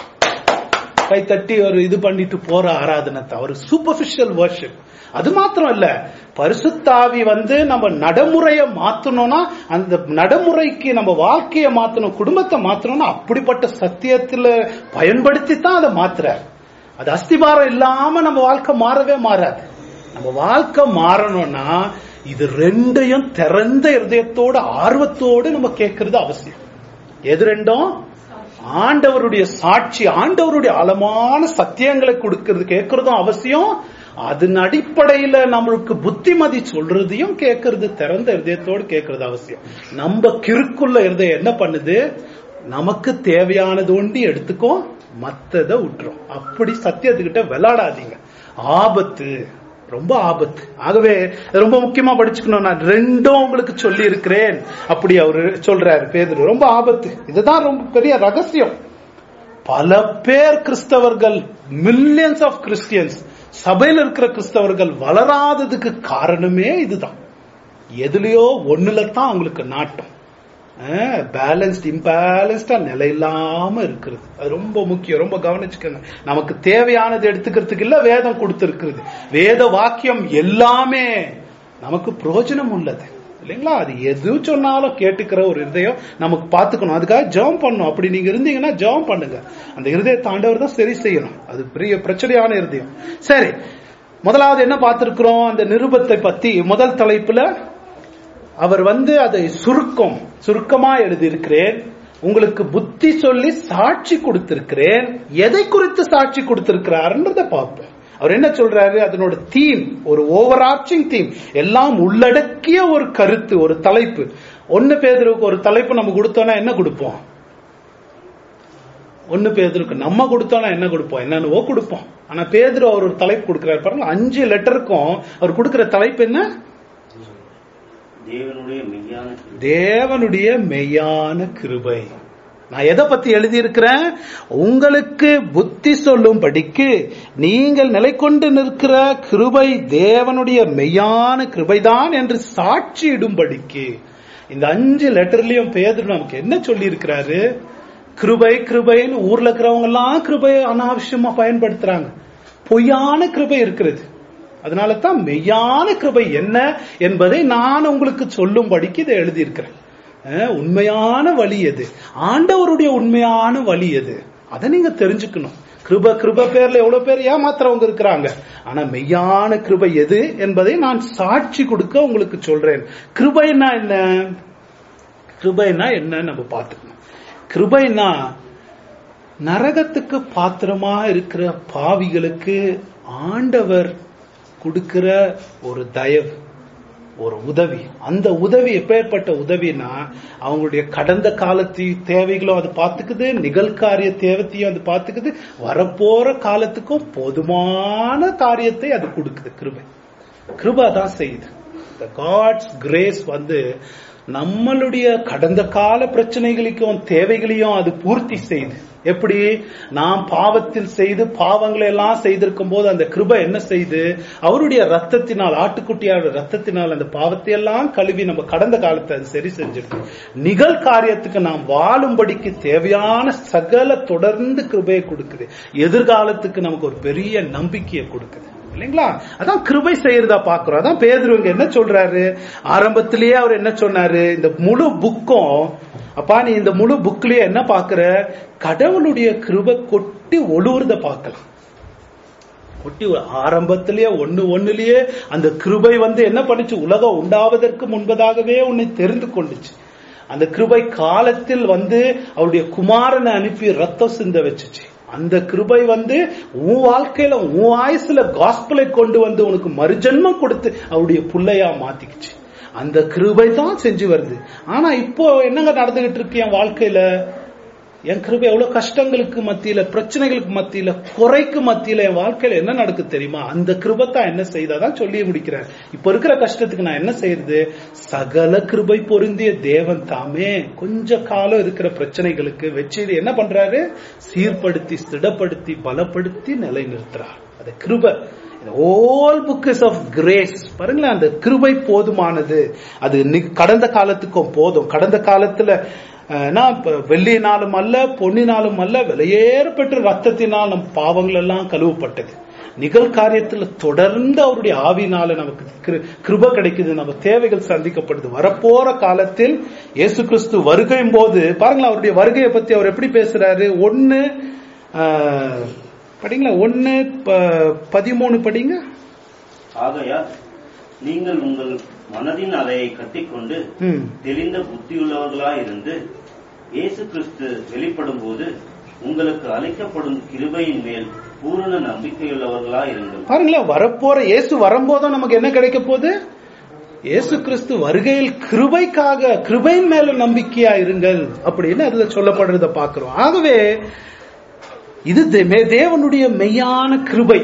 கை தட்டி ஒரு இது பண்ணிட்டு போற ஆராதனை தவிர சூப்பர்ஃபிஷியல் வர்ஷிப் அது மாத்திரம் இல்ல பரிசுத்தாவி வந்து நம்ம நடைமுறைய மாத்தணும்னா அந்த நடைமுறைக்கு நம்ம வாழ்க்கைய மாத்தணும் குடும்பத்தை மாத்தணும்னா அப்படிப்பட்ட சத்தியத்துல பயன்படுத்தி தான் அதை மாத்துறார் அது அஸ்திபாரம் இல்லாம நம்ம வாழ்க்கை மாறவே மாறாது நம்ம வாழ்க்கை மாறணும்னா இது ரெண்டையும் திறந்த இருதயத்தோட ஆர்வத்தோடு நம்ம கேட்கறது அவசியம் எது ரெண்டும் ஆண்டவருடைய சாட்சி ஆண்டவருடைய ஆழமான சத்தியங்களை கொடுக்கிறது கேட்கறதும் அவசியம் அதன் அடிப்படையில நம்மளுக்கு புத்திமதி சொல்றதையும் கேட்கறது திறந்த இருதயத்தோடு கேட்கறது அவசியம் நம்ம கிறுக்குள்ள இருதயம் என்ன பண்ணுது நமக்கு தேவையானது ஒண்டி எடுத்துக்கோ மத்தத விட்டுரும் அப்படி சத்தியத்துக்கிட்ட விளையாடாதீங்க ஆபத்து ரொம்ப ஆபத்து ஆகவே ரொம்ப முக்கியமா படிச்சுக்கணும் நான் ரெண்டும் உங்களுக்கு சொல்லி இருக்கிறேன் அப்படி அவரு சொல்றாரு பேதுரு ரொம்ப ஆபத்து இதுதான் ரொம்ப பெரிய ரகசியம் பல பேர் கிறிஸ்தவர்கள் மில்லியன்ஸ் ஆஃப் கிறிஸ்டியன்ஸ் சபையில் இருக்கிற கிறிஸ்தவர்கள் வளராததுக்கு காரணமே இதுதான் எதுலயோ ஒண்ணுல தான் அவங்களுக்கு நாட்டம் பேலன்ஸ்ட் இம்பேலன்ஸ்டா நிலை இல்லாம இருக்கிறது அது ரொம்ப முக்கியம் ரொம்ப கவனிச்சுக்கோங்க நமக்கு தேவையானது எடுத்துக்கிறதுக்கு இல்ல வேதம் கொடுத்திருக்கிறது வேத வாக்கியம் எல்லாமே நமக்கு பிரயோஜனம் உள்ளது இல்லைங்களா அது எது சொன்னாலும் கேட்டுக்கிற ஒரு இருதயம் நமக்கு பார்த்துக்கணும் அதுக்காக ஜெபம் பண்ணணும் அப்படி நீங்க இருந்தீங்கன்னா ஜெபம் பண்ணுங்க அந்த இருதயத்தை ஆண்டவர் தான் சரி செய்யணும் அது பெரிய பிரச்சனையான இருதயம் சரி முதலாவது என்ன பார்த்திருக்கிறோம் அந்த நிருபத்தை பத்தி முதல் தலைப்புல அவர் வந்து அதை சுருக்கம் சுருக்கமா எழுதியிருக்கிறேன் உங்களுக்கு புத்தி சொல்லி சாட்சி கொடுத்திருக்கிறேன் எதை குறித்து சாட்சி கொடுத்திருக்கிறாருன்றத பார்ப்பேன் அவர் என்ன சொல்றாரு அதனோட தீம் ஒரு ஓவர் ஆர்ச்சிங் தீம் எல்லாம் உள்ளடக்கிய ஒரு கருத்து ஒரு தலைப்பு ஒன்னு பேதருக்கு ஒரு தலைப்பு நம்ம கொடுத்தோம்னா என்ன கொடுப்போம் ஒன்னு பேதருக்கு நம்ம கொடுத்தோம்னா என்ன கொடுப்போம் என்னென்னவோ கொடுப்போம் ஆனா பேதரு அவர் ஒரு தலைப்பு கொடுக்கிறார் பாருங்க அஞ்சு லெட்டருக்கும் அவர் கொடுக்கிற தலைப்பு என்ன தேவனுடைய மெய்யான கிருபை. தேவனுடைய மெய்யான கிருபை நான் எதை பத்தி எழுதியிருக்கிறேன் உங்களுக்கு புத்தி சொல்லும் படிக்கு நீங்கள் நிலை கொண்டு நிற்கிற கிருபை தேவனுடைய மெய்யான கிருபைதான் என்று சாட்சியிடும்படிக்கு இந்த அஞ்சு லெட்டர்லயும் பேதர் நமக்கு என்ன சொல்லி இருக்கிறாரு கிருபை கிருபைன்னு ஊர்ல இருக்கிறவங்க எல்லாம் கிருபை அனாவசியமா பயன்படுத்துறாங்க பொய்யான கிருபை இருக்கிறது அதனால தான் மெய்யான கிருபை என்ன என்பதை நான் உங்களுக்கு சொல்லும்படிக்கு இதை எழுதியிருக்கிறேன் அஹ், உண்மையான வழி எது ஆண்டவருடைய உண்மையான வழி எது அதை நீங்க தெரிஞ்சுக்கணும் கிருப கிருப பேர்ல எவ்வளவு பேர் ஏமாத்துறவங்க இருக்கிறாங்க ஆனா மெய்யான கிருபை எது என்பதை நான் சாட்சி கொடுக்க உங்களுக்கு சொல்றேன் கிருபைனா என்ன கிருபைனா என்ன நம்ம பார்த்துக்கணும் கிருபைனா நரகத்துக்கு பாத்திரமா இருக்கிற பாவிகளுக்கு ஆண்டவர் கொடுக்கிற ஒரு தயவு ஒரு உதவி அந்த உதவி எப்பேற்பட்ட உதவினா அவங்களுடைய கடந்த காலத்து தேவைகளும் அது பார்த்துக்குது நிகழ்காரிய தேவத்தையும் அது பார்த்துக்குது வரப்போற காலத்துக்கும் போதுமான காரியத்தை அது கொடுக்குது கிருபை கிருபா தான் செய்யுது இந்த காட்ஸ் கிரேஸ் வந்து நம்மளுடைய கடந்த கால பிரச்சனைகளுக்கும் தேவைகளையும் அது பூர்த்தி செய்யுது எப்படி நாம் பாவத்தில் செய்து பாவங்களை எல்லாம் செய்திருக்கும் போது அந்த கிருபை என்ன செய்து அவருடைய ரத்தத்தினால் ஆட்டுக்குட்டியோட ரத்தத்தினால் அந்த பாவத்தை எல்லாம் கழுவி நம்ம கடந்த காலத்தை அது சரி செஞ்சிருக்கு நிகழ்காரியத்துக்கு நாம் வாழும்படிக்கு தேவையான சகல தொடர்ந்து கிருபையை கொடுக்குது எதிர்காலத்துக்கு நமக்கு ஒரு பெரிய நம்பிக்கையை கொடுக்குது இல்லைங்களா அதான் கிருபை செய்யறதா பாக்குறோம் அதான் பேதுருவங்க என்ன சொல்றாரு ஆரம்பத்திலேயே அவர் என்ன சொன்னாரு இந்த முழு புக்கும் அப்பா நீ இந்த முழு புக்லயே என்ன பாக்குற கடவுளுடைய கிருபை கொட்டி ஒழுவுறத பார்க்கலாம் கொட்டி ஆரம்பத்திலேயே ஒண்ணு ஒண்ணுலயே அந்த கிருபை வந்து என்ன பண்ணுச்சு உலகம் உண்டாவதற்கு முன்பதாகவே உன்னை தெரிந்து கொண்டுச்சு அந்த கிருபை காலத்தில் வந்து அவருடைய குமாரனை அனுப்பி ரத்தம் சிந்த வச்சுச்சு அந்த கிருபை வந்து உன் வாழ்க்கையில உன் ஆயுசுல காஸ்பலை கொண்டு வந்து உனக்கு மறுஜன்மம் கொடுத்து அவருடைய புள்ளையா மாத்திக்குச்சு அந்த கிருபை தான் செஞ்சு வருது ஆனா இப்போ என்னங்க நடந்துகிட்டு இருக்கு என் வாழ்க்கையில என் கிருபை எவ்வளவு கஷ்டங்களுக்கு மத்தியில பிரச்சனைகளுக்கு மத்தியில குறைக்கு மத்தியில என் வாழ்க்கையில என்ன நடக்குது தெரியுமா அந்த கிருபை தான் என்ன செய்தாதான் சொல்லி முடிக்கிறேன் இப்ப இருக்கிற கஷ்டத்துக்கு நான் என்ன செய்யறது சகல கிருபை பொருந்திய தேவன் தாமே கொஞ்ச காலம் இருக்கிற பிரச்சனைகளுக்கு வச்சு இது என்ன பண்றாரு சீர்படுத்தி ஸ்திடப்படுத்தி பலப்படுத்தி நிலைநிறுத்துறார் அது கிருபை whole book is of grace பாருங்களேன் அந்த கிருபை போதுமானது அது நி- கடந்த காலத்துக்கும் போதும் கடந்த காலத்துல அஹ், நான் இப்ப வெள்ளியினாலும் அல்ல பொன்னினாலும் அல்ல விலையேறப்பெற்ற ரத்தத்தினால் நம் பாவங்கள் எல்லாம் கழுவப்பட்டது நிகழ்காரியத்துல தொடர்ந்து அவருடைய ஆவினால நமக்கு கிரு- கிருபை கிடைக்குது நம்ம தேவைகள் சந்திக்கப்படுது வரப்போற காலத்தில் இயேசு கிறிஸ்து வருகையும் போது பாருங்களேன் அவருடைய வருகையை பத்தி அவர் எப்படி பேசுறாரு ஒன்னு அஹ், படிங்களா ஒன்னு ப- பதிமூணு படிங்க ஆகையால் நீங்கள் உங்கள் மனதின் அலையை கட்டிக்கொண்டு ம். தெளிந்த புத்தியுள்ளவர்களாயிருந்து இயேசு கிறிஸ்து வெளிப்படும் போது உங்களுக்கு அளிக்கப்படும் கிருபையின் மேல் பூரண நம்பிக்கையுள்ளவர்களாயிருங்கள் பாருங்களேன் வரப்போற இயேசு வரும்போதும் நமக்கு என்ன கிடைக்க போகுது இயேசு கிறிஸ்து வருகையில் கிருபைக்காக கிருபையின் மேல நம்பிக்கையா இருங்கள் அப்படின்னு அதுல சொல்லப்படுறத பாக்குறோம் ஆகவே இது தே- தேவனுடைய மெய்யான கிருபை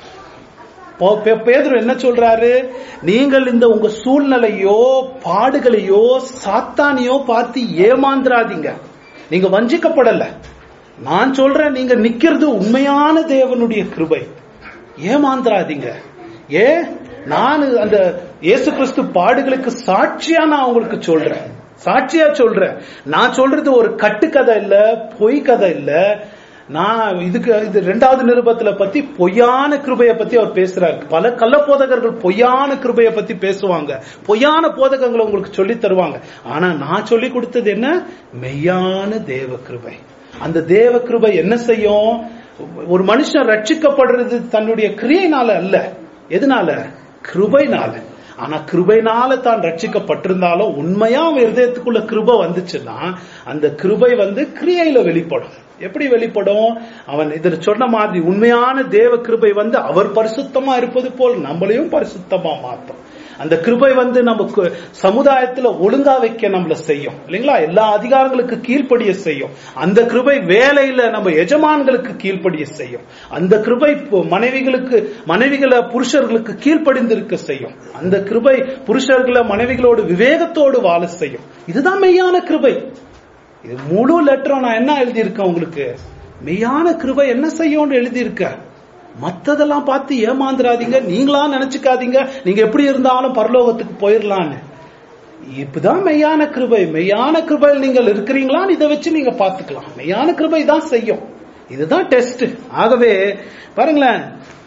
போ- பே- பேதுரு என்ன சொல்றாரு நீங்கள் இந்த உங்க சூழ்நிலையோ பாடுகளையோ சாத்தானியோ பார்த்து ஏமாந்துராதீங்க நீங்க வஞ்சிக்கப்படல நான் சொல்றேன் நீங்க நிக்கிறது உண்மையான தேவனுடைய கிருபை ஏமாந்துராதீங்க ஏ நான் அந்த இயேசு கிறிஸ்து பாடுகளுக்கு சாட்சியா நான் உங்களுக்கு சொல்றேன் சாட்சியா சொல்றேன் நான் சொல்றது ஒரு கட்டுக்கதை இல்ல பொய் கதை இல்ல நான் இதுக்கு இது ரெண்டாவது நிருபத்துல பத்தி பொய்யான கிருபையை பத்தி அவர் பேசுறாரு பல கள்ள போதகர்கள் பொய்யான கிருபையை பத்தி பேசுவாங்க பொய்யான போதகங்களை உங்களுக்கு சொல்லி தருவாங்க ஆனா நான் சொல்லி கொடுத்தது என்ன மெய்யான தேவ கிருபை அந்த தேவ கிருபை என்ன செய்யும் ஒரு மனுஷன் ரட்சிக்கப்படுறது தன்னுடைய கிரியைனால அல்ல எதனால கிருபைனால ஆனா கிருபைனால தான் ரட்சிக்கப்பட்டிருந்தாலும் உண்மையா அவன் இருதயத்துக்குள்ள கிருபை வந்துச்சுன்னா அந்த கிருபை வந்து கிரியையில வெளிப்படும் எப்படி வெளிப்படும் அவன் இதில் சொன்ன மாதிரி உண்மையான தேவ கிருபை வந்து அவர் பரிசுத்தமா இருப்பது போல் நம்மளையும் பரிசுத்தமா மாத்தும் அந்த கிருபை வந்து நமக்கு சமுதாயத்துல ஒழுங்கா வைக்க நம்மள செய்யும் இல்லைங்களா எல்லா அதிகாரங்களுக்கு கீழ்ப்படிய செய்யும் அந்த கிருபை வேலையில நம்ம எஜமான்களுக்கு கீழ்ப்படிய செய்யும் அந்த கிருபை இப்போ மனைவிகளுக்கு மனைவிகளை புருஷர்களுக்கு கீழ்ப்படிந்திருக்க செய்யும் அந்த கிருபை புருஷர்களை மனைவிகளோடு விவேகத்தோடு வாழ செய்யும் இதுதான் மெய்யான கிருபை இது முழு லெட்டரும் நான் என்ன எழுதியிருக்கேன் உங்களுக்கு மெய்யான கிருபை என்ன செய்யும்னு எழுதியிருக்கேன் மத்ததெல்லாம் பார்த்து ஏமாந்துடாதீங்க நீங்களா நினைச்சுக்காதீங்க நீங்க எப்படி இருந்தாலும் பரலோகத்துக்கு போயிடலான்னு இப்பதான் மெய்யான கிருபை மெய்யான கிருபையில் நீங்கள் இருக்கிறீங்களான்னு இதை வச்சு நீங்க பாத்துக்கலாம் மெய்யான கிருபை தான் செய்யும் இதுதான் டெஸ்ட் ஆகவே பாருங்களேன்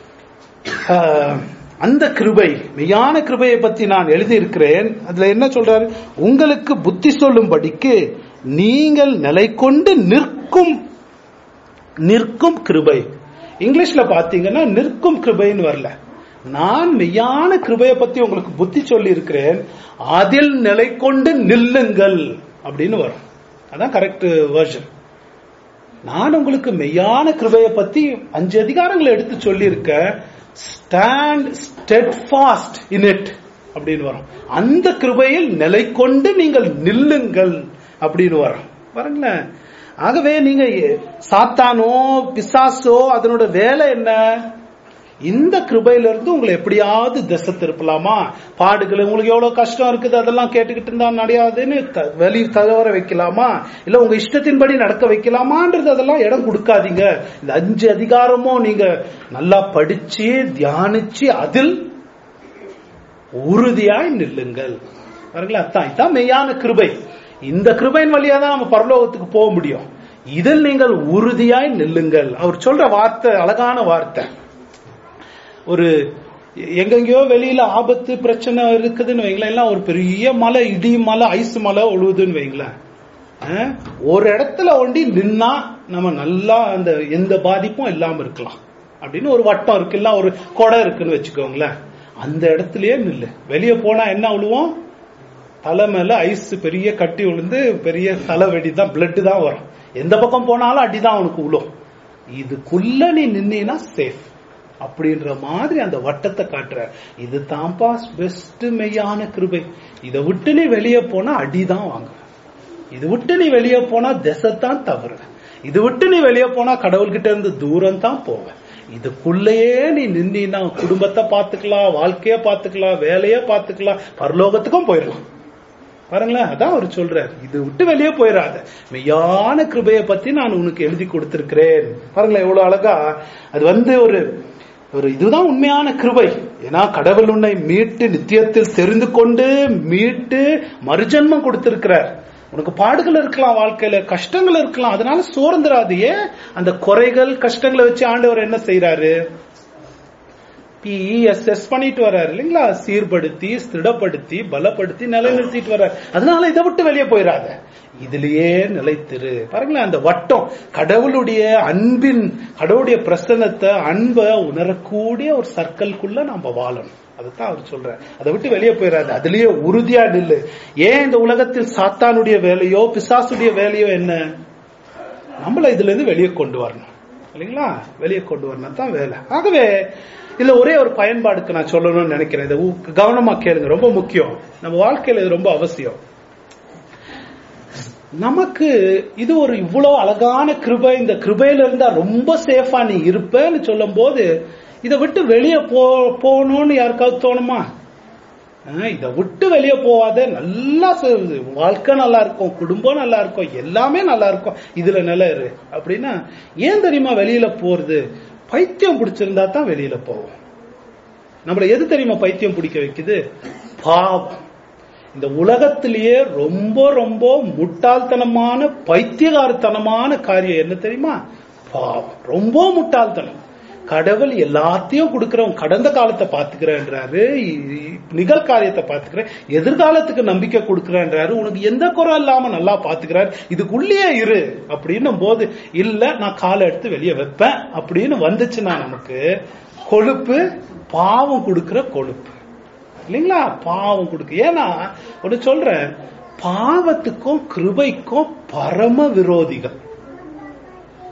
ஆஹ், அந்த கிருபை மெய்யான கிருபையை பத்தி நான் எழுதியிருக்கிறேன் அதுல என்ன சொல்றாரு உங்களுக்கு புத்தி சொல்லும்படிக்கு நீங்கள் நிலை கொண்டு நிற்கும் நிற்கும் கிருபை இங்கிலீஷ்ல பாத்தீங்கன்னா நிற்கும் கிருபைன்னு வரல நான் மெய்யான கிருபையை பத்தி உங்களுக்கு புத்தி சொல்லி இருக்கிறேன் அதில் நிலை கொண்டு நில்லுங்கள் அப்படின்னு வரும் அதான் கரெக்ட் வெர்ஷன் நான் உங்களுக்கு மெய்யான கிருபையை பத்தி அஞ்சு அதிகாரங்களை எடுத்து சொல்லியிருக்க stand steadfast in it அப்படின்னு வரும் அந்த கிருபையில் நிலை கொண்டு நீங்கள் நில்லுங்கள் அப்படின்னு வரும் பாருங்களேன் ஆகவே நீங்க சாத்தானோ பிசாசோ அதனோட வேலை என்ன இந்த கிருபையில இருந்து உங்களை எப்படியாவது திசை திருப்பலாமா பாடுகள் உங்களுக்கு எவ்வளவு கஷ்டம் இருக்குது அதெல்லாம் கேட்டுக்கிட்டு இருந்தா நடையாதுன்னு த- வெளி தகவர வைக்கலாமா இல்ல உங்க இஷ்டத்தின்படி நடக்க வைக்கலாமான்றது அதெல்லாம் இடம் கொடுக்காதீங்க இந்த அஞ்சு அதிகாரமும் நீங்க நல்லா படிச்சு தியானிச்சு அதில் உறுதியாய் நில்லுங்கள் பாருங்களா அதான் இதான் மெய்யான கிருபை இந்த கிருபையின் வழியா தான் நம்ம பரலோகத்துக்கு போக முடியும் இதில் நீங்கள் உறுதியாய் நில்லுங்கள் அவர் சொல்ற வார்த்தை அழகான வார்த்தை ஒரு எங்கெங்கயோ வெளியில ஆபத்து பிரச்சனை இருக்குதுன்னு வைங்களேன் எல்லாம் ஒரு பெரிய மலை இடி மலை ஐஸ் மலை ஒழுகுதுன்னு வைங்களேன் அஹ், ஒரு இடத்துல ஒண்டி நின்னா நம்ம நல்லா அந்த எந்த பாதிப்பும் இல்லாம இருக்கலாம் அப்படின்னு ஒரு வட்டம் இருக்கு இல்ல ஒரு கொடை இருக்குன்னு வச்சுக்கோங்களேன் அந்த இடத்துலயே நில்லு வெளியே போனா என்ன விழுவோம் தலை மேல ஐஸ் பெரிய கட்டி விழுந்து பெரிய தலைவெடி தான் பிளட் தான் வரும் எந்த பக்கம் போனாலும் அடிதான் அவனுக்கு விழும் இதுக்குள்ள நீ நின்னா சேஃப் அப்படின்ற மாதிரி அந்த வட்டத்தை காட்டுற இது தான்ப்பா பெஸ்ட் மெய்யான கிருபை இதை விட்டு நீ வெளியே போனா அடிதான் வாங்க இது விட்டு நீ வெளியே போனா திசைத்தான் தவறு இது விட்டு நீ வெளியே போனா கடவுள்கிட்ட இருந்து தூரம் தான் போவ இதுக்குள்ளேயே நீ நின்னா குடும்பத்தை பாத்துக்கலாம் வாழ்க்கைய பாத்துக்கலாம் வேலைய பாத்துக்கலாம் பரலோகத்துக்கும் போயிடலாம் பாருங்களேன் அதான் அவர் சொல்றார் இது விட்டு வெளியே போயிடாத மெய்யான கிருபையை பத்தி நான் உனக்கு எழுதி கொடுத்திருக்கிறேன் பாருங்களேன் எவ்வளவு அழகா அது வந்து ஒரு ஒரு இதுதான் உண்மையான கிருபை ஏன்னா கடவுள் உன்னை மீட்டு நித்தியத்தில் தெரிந்து கொண்டு மீட்டு மறுஜன்மம் கொடுத்திருக்கிறார் உனக்கு பாடுகள் இருக்கலாம் வாழ்க்கையில கஷ்டங்கள் இருக்கலாம் அதனால சோர்ந்துராது ஏன் அந்த குறைகள் கஷ்டங்களை வச்சு ஆண்டவர் என்ன செய்யறாரு பிஎஸ்எஸ் பண்ணிட்டு வர்றாரு இல்லைங்களா சீர்படுத்தி ஸ்திடப்படுத்தி பலப்படுத்தி நிலைநிறுத்திட்டு வர்றாரு அதனால இதை விட்டு வெளியே போயிடாத இதுலயே நிலைத்திரு பாருங்களேன் அந்த வட்டம் கடவுளுடைய அன்பின் கடவுளுடைய பிரசன்னத்தை அன்பை உணரக்கூடிய ஒரு சர்க்கிள்குள்ள நாம வாழணும் அதுதான் அவர் சொல்றார் அதை விட்டு வெளியே போயிடாது அதுலயே உறுதியா நில்லு ஏன் இந்த உலகத்தில் சாத்தானுடைய வேலையோ பிசாசுடைய வேலையோ என்ன நம்மள இதுல இருந்து வெளியே கொண்டு வரணும் இல்லைங்களா வெளியே கொண்டு வரணும் தான் வேலை ஆகவே இதுல ஒரே ஒரு பயன்பாடுக்கு நான் சொல்லணும்னு நினைக்கிறேன் இதை ஊ- கவனமா கேளுங்க ரொம்ப முக்கியம் நம்ம வாழ்க்கையில இது ரொம்ப அவசியம் நமக்கு இது ஒரு இவ்வளவு அழகான கிருபை இந்த கிருபையில இருந்தா ரொம்ப சேஃபா நீ இருப்பேன்னு சொல்லும் போது இதை விட்டு வெளியே போ போகணும்னு யாருக்காவது தோணுமா ஆஹ், இதை விட்டு வெளியே போவாத நல்லா செ- வாழ்க்கை நல்லா இருக்கும் குடும்பம் நல்லா இருக்கும் எல்லாமே நல்லா இருக்கும் இதுல நிலை இரு அப்படின்னா ஏன் தெரியுமா வெளியில போறது பைத்தியம் பிடிச்சிருந்தா தான் வெளியில போவோம் நம்மள எது தெரியுமா பைத்தியம் பிடிக்க வைக்குது பாவம் இந்த உலகத்திலேயே ரொம்ப ரொம்ப முட்டாள்தனமான பைத்தியகாரத்தனமான காரியம் என்ன தெரியுமா பாவம் ரொம்ப முட்டாள்தனம் கடவுள் எல்லாத்தையும் கொடுக்கிறவன் கடந்த காலத்தை பாத்துக்கிறேன்றாரு இ- நிகழ்காரியத்தை பாத்துக்கிறேன் எதிர்காலத்துக்கு நம்பிக்கை கொடுக்கிறேன்றாரு உனக்கு எந்த குறை இல்லாம நல்லா பாத்துக்கிறாரு இதுக்குள்ளேயே இரு அப்படின்னும் போது இல்ல நான் காலை எடுத்து வெளியே வைப்பேன் அப்படின்னு வந்துச்சுன்னா நமக்கு கொழுப்பு பாவம் கொடுக்கிற கொழுப்பு இல்லைங்களா பாவம் கொடுக்கு ஏன்னா ஒண்ணு சொல்றேன் பாவத்துக்கும் கிருபைக்கும் பரம விரோதிகள்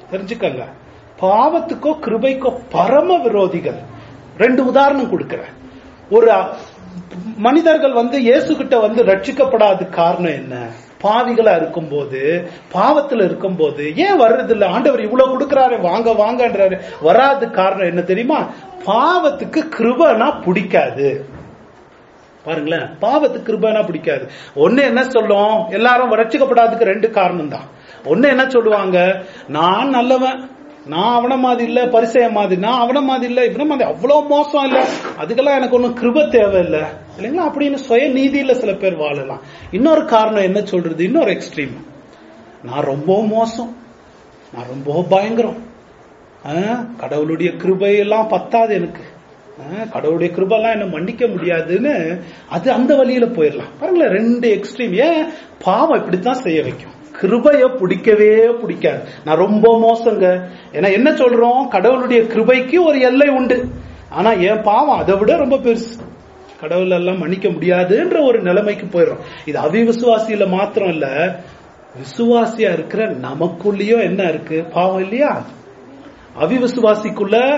தெரிஞ்சுக்கங்க பாவத்துக்கோ கிருபைக்கோ பரம விரோதிகள் ரெண்டு உதாரணம் கொடுக்கிறேன் ஒரு அ- மனிதர்கள் வந்து இயேசு கிட்ட வந்து ரட்சிக்கப்படாத காரணம் என்ன பாவிகளா இருக்கும்போது பாவத்துல இருக்கும்போது ஏன் வர்றது இல்ல ஆண்டவர் இவ்வளவு கொடுக்கறாரு வாங்க வாங்கன்றாரு வராது காரணம் என்ன தெரியுமா பாவத்துக்கு கிருபனா பிடிக்காது பாருங்களேன் பாவத்துக்கு கிருபனா பிடிக்காது ஒண்ணு என்ன சொல்லும் எல்லாரும் ரட்சிக்கப்படாததுக்கு ரெண்டு காரணம் தான் ஒண்ணு என்ன சொல்லுவாங்க நான் நல்லவன் நான் அவன மாதிரி இல்ல பரிசெய மாதிரி நான் அவன மாதிரி இல்ல இவன மாதிரி அவ்வளவு மோசம் இல்ல அதுக்கெல்லாம் எனக்கு ஒண்ணும் கிருப தேவை இல்ல இல்லைங்களா அப்படின்னு சுய நீதியில சில பேர் வாழலாம் இன்னொரு காரணம் என்ன சொல்றது இன்னொரு எக்ஸ்ட்ரீம் நான் ரொம்ப மோசம் நான் ரொம்ப பயங்கரம் ஆ, கடவுளுடைய கிருபை எல்லாம் பத்தாது எனக்கு ஆ, கடவுளுடைய கிருபெல்லாம் என்ன மன்னிக்க முடியாதுன்னு அது அந்த வழியில போயிடலாம் பாருங்களேன் ரெண்டு எக்ஸ்ட்ரீம் ஏன் பாவம் இப்படித்தான் செய்ய வைக்கும் கிருபைய பிடிக்கவே பிடிக்காது நான் ரொம்ப மோசங்க ஏன்னா என்ன சொல்றோம் கடவுளுடைய கிருபைக்கு ஒரு எல்லை உண்டு ஆனா என் பாவம் அதை விட ரொம்ப பெருசு கடவுள் எல்லாம் மன்னிக்க முடியாதுன்ற ஒரு நிலைமைக்கு போயிடும் இது அவிவிசுவாசியில மாத்திரம் இல்ல விசுவாசியா இருக்கிற நமக்குள்ளேயும் என்ன இருக்கு பாவம் இல்லையா அவிவிசுவாசிக்குள்ள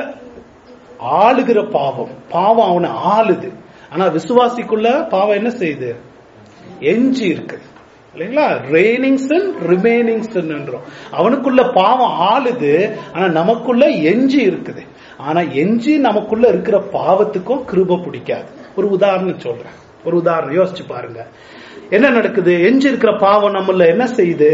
ஆளுகிற பாவம் பாவம் அவனை ஆளுது ஆனா விசுவாசிக்குள்ள பாவம் என்ன செய்யுது எஞ்சி இருக்கு இல்லைங்களா ரெய்னிங் சின் ரிமைனிங் சின்ன்றோம் அவனுக்குள்ள பாவம் ஆளுது ஆனா நமக்குள்ள எஞ்சி இருக்குது ஆனா எஞ்சி நமக்குள்ள இருக்கிற பாவத்துக்கும் கிருப பிடிக்காது ஒரு உதாரணம் சொல்றேன் ஒரு உதாரணம் யோசிச்சு பாருங்க என்ன நடக்குது எஞ்சி இருக்கிற பாவம் நம்மள என்ன செய்யுது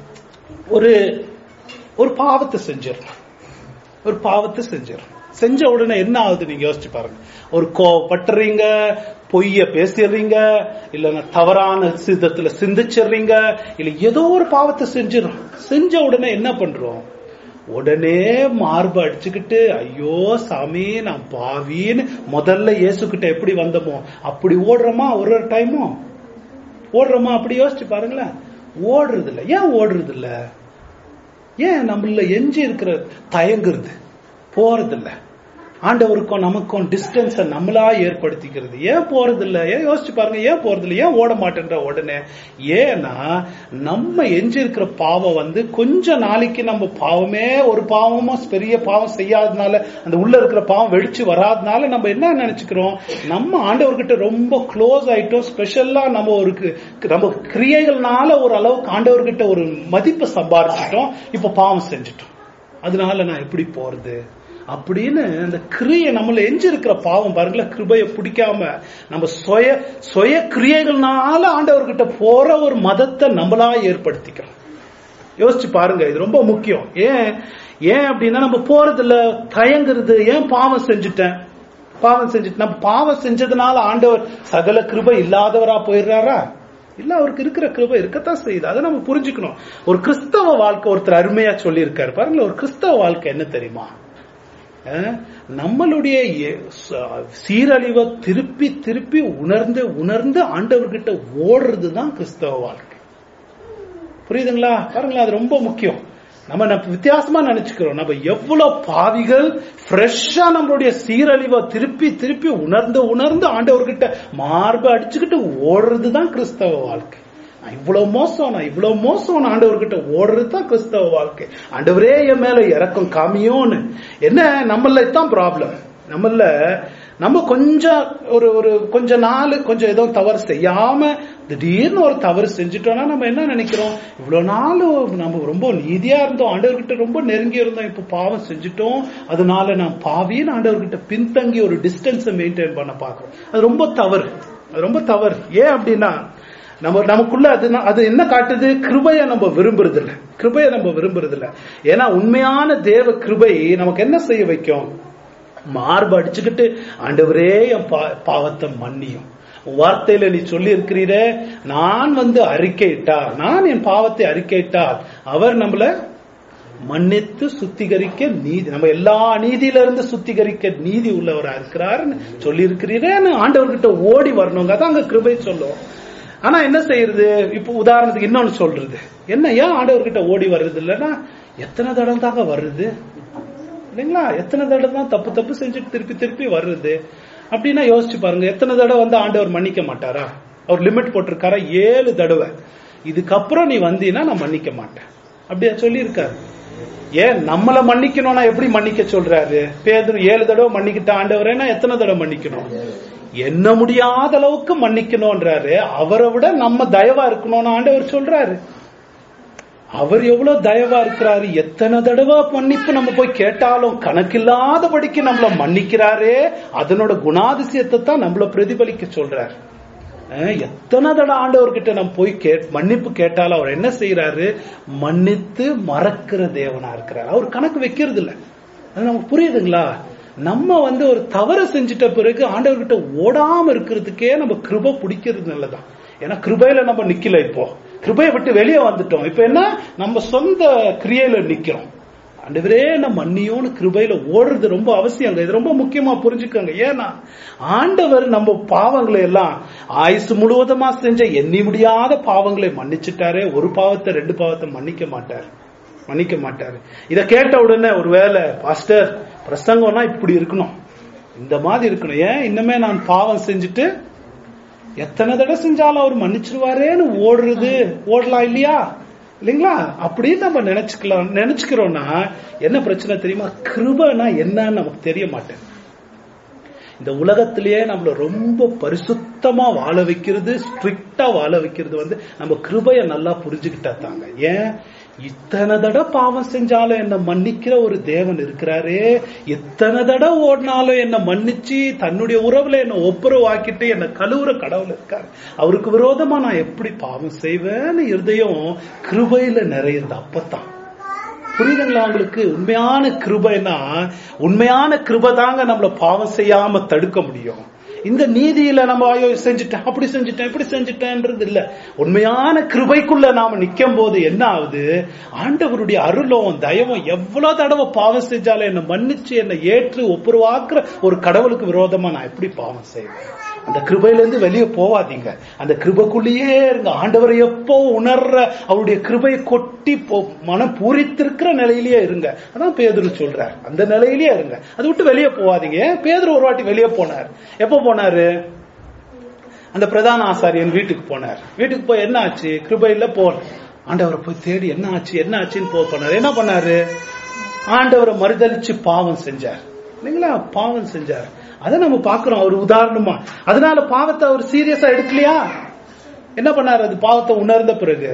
ஒரு ஒரு பாவத்தை செஞ்சிடலாம் ஒரு பாவத்தை செஞ்சிடறோம் செஞ்ச உடனே என்ன ஆகுது நீங்க யோசிச்சு பாருங்க ஒரு கோவப்பட்டுறீங்க பொய்ய பேசிடுறீங்க இல்லைன்னா தவறான சித்தத்துல சிந்திச்சிடுறீங்க இல்ல ஏதோ ஒரு பாவத்தை செஞ்சிடறோம் செஞ்ச உடனே என்ன பண்றோம் உடனே மார்பு அடிச்சுக்கிட்டு ஐயோ சாமி நான் பாவின்னு முதல்ல இயேசு கிட்ட எப்படி வந்தோமோ அப்படி ஓடுறோமா ஒரு ஒரு டைமும் ஓடுறோமா அப்படி யோசிச்சு பாருங்களேன் ஓடுறது இல்ல ஏன் ஓடுறது இல்ல ஏன் நம்மள எஞ்சி இருக்கிற தயங்குறது போறது இல்ல ஆண்டவருக்கும் நமக்கும் டிஸ்டன்ஸ நம்மளா ஏற்படுத்திக்கிறது ஏன் போறது இல்ல ஏன் யோசிச்சு பாருங்க ஏன் போறது இல்ல ஏன் ஓட மாட்டேன்ற உடனே ஏன்னா நம்ம எஞ்சி இருக்கிற பாவம் வந்து கொஞ்ச நாளைக்கு நம்ம பாவமே ஒரு பாவமும் பெரிய பாவம் செய்யாதனால அந்த உள்ள இருக்கிற பாவம் வெடிச்சு வராதனால நம்ம என்ன நினைச்சுக்கிறோம் நம்ம ஆண்டவர்கிட்ட ரொம்ப க்ளோஸ் ஆயிட்டோம் ஸ்பெஷலா நம்ம ஒரு கு- நம்ம கிரியைகள்னால ஒரு அளவுக்கு ஆண்டவர்கிட்ட ஒரு மதிப்பை சம்பாரிச்சிட்டோம் இப்ப பாவம் செஞ்சுட்டோம் அதனால நான் எப்படி போறது அப்படின்னு அந்த கிரியை நம்மள எஞ்சி இருக்கிற பாவம் பாருங்களேன் கிருபையை பிடிக்காம நம்ம சுய சுய கிரியைகள்னால ஆண்டவர்கிட்ட போற ஒரு மதத்தை நம்மளா ஏற்படுத்திக்கிறோம் யோசிச்சு பாருங்க இது ரொம்ப முக்கியம் ஏன் ஏன் அப்படின்னா நம்ம போறதுல தயங்குறது ஏன் பாவம் செஞ்சுட்டேன் பாவம் செஞ்சுட்டு நம்ம பாவம் செஞ்சதுனால ஆண்டவர் சகல கிருபை இல்லாதவரா போயிடுறாரா இல்ல அவருக்கு இருக்கிற கிருபை இருக்கத்தான் செய்யுது அதை நம்ம புரிஞ்சுக்கணும் ஒரு கிறிஸ்தவ வாழ்க்கை ஒருத்தர் அருமையா சொல்லி இருக்காரு பாருங்களேன் ஒரு கிறிஸ்தவ வாழ்க்கை என்ன தெரியுமா அஹ், நம்மளுடைய எ- ச- சீரழிவை திருப்பி திருப்பி உணர்ந்து உணர்ந்து ஆண்டவர்கிட்ட ஓடுறதுதான் கிறிஸ்தவ வாழ்க்கை புரியுதுங்களா பாருங்களா அது ரொம்ப முக்கியம் நம்ம நம்ம வித்தியாசமா நினைச்சுக்கிறோம் நம்ம எவ்வளவு பாவிகள் ஃப்ரெஷ்ஷா நம்மளுடைய சீரழிவை திருப்பி திருப்பி உணர்ந்து உணர்ந்து ஆண்டவர்கிட்ட மார்பு அடிச்சுக்கிட்டு ஓடுறதுதான் கிறிஸ்தவ வாழ்க்கை நான் இவ்வளவு மோசம் நான் இவ்வளவு மோசம் ஆண்டவர்கிட்ட ஓடுறது தான் கிறிஸ்தவ வாழ்க்கை ஆண்டவரே என் மேல இறக்கம் காமியோன்னு என்ன நம்மள தான் ப்ராப்ளம் நம்மள நம்ம கொஞ்சம் ஒரு ஒரு கொஞ்ச நாள் கொஞ்சம் ஏதோ தவறு செய்யாம திடீர்னு ஒரு தவறு செஞ்சுட்டோம்னா நம்ம என்ன நினைக்கிறோம் இவ்வளவு நாள் நம்ம ரொம்ப நீதியா இருந்தோம் ஆண்டவர்கிட்ட ரொம்ப நெருங்கி இருந்தோம் இப்ப பாவம் செஞ்சுட்டோம் அதனால நான் பாவின்னு ஆண்டவர்கிட்ட பின்தங்கி ஒரு டிஸ்டன்ஸை மெயின்டைன் பண்ண பாக்குறோம் அது ரொம்ப தவறு அது ரொம்ப தவறு ஏன் அப்படின்னா நம்ம நமக்குள்ள அது அது என்ன காட்டுது கிருபைய நம்ம விரும்புறது இல்ல கிருபைய நம்ம விரும்புறது இல்ல ஏன்னா உண்மையான தேவ கிருபை நமக்கு என்ன செய்ய வைக்கும் மார்பு அடிச்சுக்கிட்டு ஆண்டவரே என் பா- பாவத்தை மன்னியும் உன் வார்த்தையில நீ சொல்லி இருக்கிறீரே நான் வந்து அறிக்கையிட்டால் நான் என் பாவத்தை அறிக்கையிட்டால் அவர் நம்மள மன்னித்து சுத்திகரிக்க நீதி நம்ம எல்லா நீதியில இருந்து சுத்திகரிக்க நீதி உள்ளவரா இருக்கிறாருன்னு சொல்லி இருக்கிறீரேன்னு ஆண்டவர்கிட்ட ஓடி வரணுங்க அதான் அங்க கிருபை சொல்லும் ஆனா என்ன செய்யறது இப்போ உதாரணத்துக்கு இன்னொன்னு சொல்றது என்ன ஏன் ஆண்டவர்கிட்ட ஓடி வர்றது இல்லைன்னா எத்தனை தடவை தாங்க வருது இல்லைங்களா எத்தனை தடவை தான் தப்பு தப்பு செஞ்சுட்டு திருப்பி திருப்பி வருது அப்படின்னா யோசிச்சு பாருங்க எத்தனை தடவை வந்து ஆண்டவர் மன்னிக்க மாட்டாரா அவர் லிமிட் போட்டிருக்காரா ஏழு தடவை இதுக்கப்புறம் நீ வந்தீன்னா நான் மன்னிக்க மாட்டேன் அப்படியா சொல்லியிருக்காரு ஏன் நம்மள மன்னிக்கணும்னா எப்படி மன்னிக்க சொல்றாரு பேதுரு ஏழு தடவை மன்னிக்கிட்ட ஆண்டவரேன்னா எத்தனை தடவை மன்னிக்கணும் என்ன முடியாத அளவுக்கு மன்னிக்கணும்ன்றாரு அவரை விட நம்ம தயவா இருக்கணும்னு ஆண்டவர் சொல்றாரு அவர் எவ்வளவு தயவா இருக்கிறாரு எத்தனை தடவை மன்னிப்பு நம்ம போய் கேட்டாலும் கணக்கில்லாதபடிக்கு நம்மள மன்னிக்கிறாரே அதனோட குணாதிசயத்தை தான் நம்மள பிரதிபலிக்க சொல்றாரு அஹ் எத்தனை தடவை ஆண்டவர்கிட்ட நம்ம போய் கே மன்னிப்பு கேட்டாலும் அவர் என்ன செய்யறாரு மன்னித்து மறக்கிற தேவனா இருக்கிறார் அவர் கணக்கு வைக்கிறது இல்ல அது நமக்கு புரியுதுங்களா நம்ம வந்து ஒரு தவறு செஞ்சிட்ட பிறகு ஆண்டவர்கிட்ட ஓடாம இருக்கிறதுக்கே நம்ம கிருபை பிடிக்கிறது நல்லதான் ஏன்னா கிருபையில நம்ம நிக்கல இப்போ கிருபையை விட்டு வெளியே வந்துட்டோம் இப்ப என்ன நம்ம சொந்த கிரியையில நிக்கிறோம் ஆண்டவரே நம்ம மன்னியோன்னு கிருபையில ஓடுறது ரொம்ப அவசியங்க இது ரொம்ப முக்கியமா புரிஞ்சுக்கோங்க ஏன்னா ஆண்டவர் நம்ம பாவங்களை எல்லாம் ஆயுசு முழுவதுமா செஞ்ச எண்ணி முடியாத பாவங்களை மன்னிச்சுட்டாரே ஒரு பாவத்தை ரெண்டு பாவத்தை மன்னிக்க மாட்டார் மன்னிக்க மாட்டாரு இத கேட்ட உடனே ஒருவேளை பாஸ்டர் பிரசங்கம்னா இப்படி இருக்கணும் இந்த மாதிரி இருக்கணும் ஏன் இன்னமே நான் பாவம் செஞ்சுட்டு எத்தனை தடவை செஞ்சாலும் அவர் மன்னிச்சிருவாரேன்னு ஓடுறது ஓடலாம் இல்லையா இல்லைங்களா அப்படின்னு நம்ம நினைச்சுக்கலாம் நினைச்சுக்கிறோம்னா என்ன பிரச்சனை தெரியுமா கிருபனா என்னன்னு நமக்கு தெரிய மாட்டேன் இந்த உலகத்திலேயே நம்மள ரொம்ப பரிசுத்தமா வாழ வைக்கிறது ஸ்ட்ரிக்டா வாழ வைக்கிறது வந்து நம்ம கிருபைய நல்லா புரிஞ்சுக்கிட்டா தாங்க ஏன் இத்தனை தடவை பாவம் செஞ்சாலும் என்ன மன்னிக்கிற ஒரு தேவன் இருக்கிறாரே எத்தனை தடவை ஓடினாலும் என்ன மன்னிச்சு தன்னுடைய உறவுல என்ன ஒப்புரவாக்கிட்டு என்ன கழுவுற கடவுள் இருக்காரு அவருக்கு விரோதமா நான் எப்படி பாவம் செய்வேன்னு இருதயம் கிருபையில நிறையுது அப்பத்தான் புரியுதுங்களா உங்களுக்கு உண்மையான கிருபைனா உண்மையான கிருபை தாங்க நம்மள பாவம் செய்யாம தடுக்க முடியும் இந்த நீதியில நம்ம ஐயோ செஞ்சுட்டேன் அப்படி செஞ்சுட்டேன் இப்படி செஞ்சுட்டேன்ன்றது இல்ல உண்மையான கிருபைக்குள்ள நாம நிக்கும் போது என்ன ஆகுது ஆண்டவருடைய அருளும் தயவும் எவ்வளவு தடவை பாவம் செஞ்சாலும் என்ன மன்னிச்சு என்னை ஏற்று ஒப்புரவாக்குற ஒரு கடவுளுக்கு விரோதமா நான் எப்படி பாவம் செய்வேன் அந்த கிருபையில இருந்து வெளியே போவாதீங்க அந்த கிருபைக்குள்ளேயே இருங்க ஆண்டவரை எப்போ உணர்ற அவருடைய கிருபையை கொட்டி போ- மனம் பூரித்திருக்கிற நிலையிலேயே இருங்க அதான் பேதுரு சொல்றார் அந்த நிலையிலேயே இருங்க அதை விட்டு வெளியே போவாதீங்க ஏன் பேதுரு ஒரு வாட்டி வெளியே போனார் எப்போ போனாரு அந்த பிரதான ஆசாரியன் வீட்டுக்கு போனார் வீட்டுக்கு போய் என்ன ஆச்சு கிருபையில போன ஆண்டவரை போய் தேடி என்ன ஆச்சு என்ன ஆச்சுன்னு போ போனார் என்ன பண்ணாரு ஆண்டவரை மறுதலிச்சு பாவம் செஞ்சார் இல்லைங்களா பாவம் செஞ்சார் அதை நம்ம பாக்குறோம் அவர் உதாரணமா அதனால பாவத்தை அவர் சீரியஸா எடுக்கலையா என்ன பண்ணாரு அது பாவத்தை உணர்ந்த பிறகு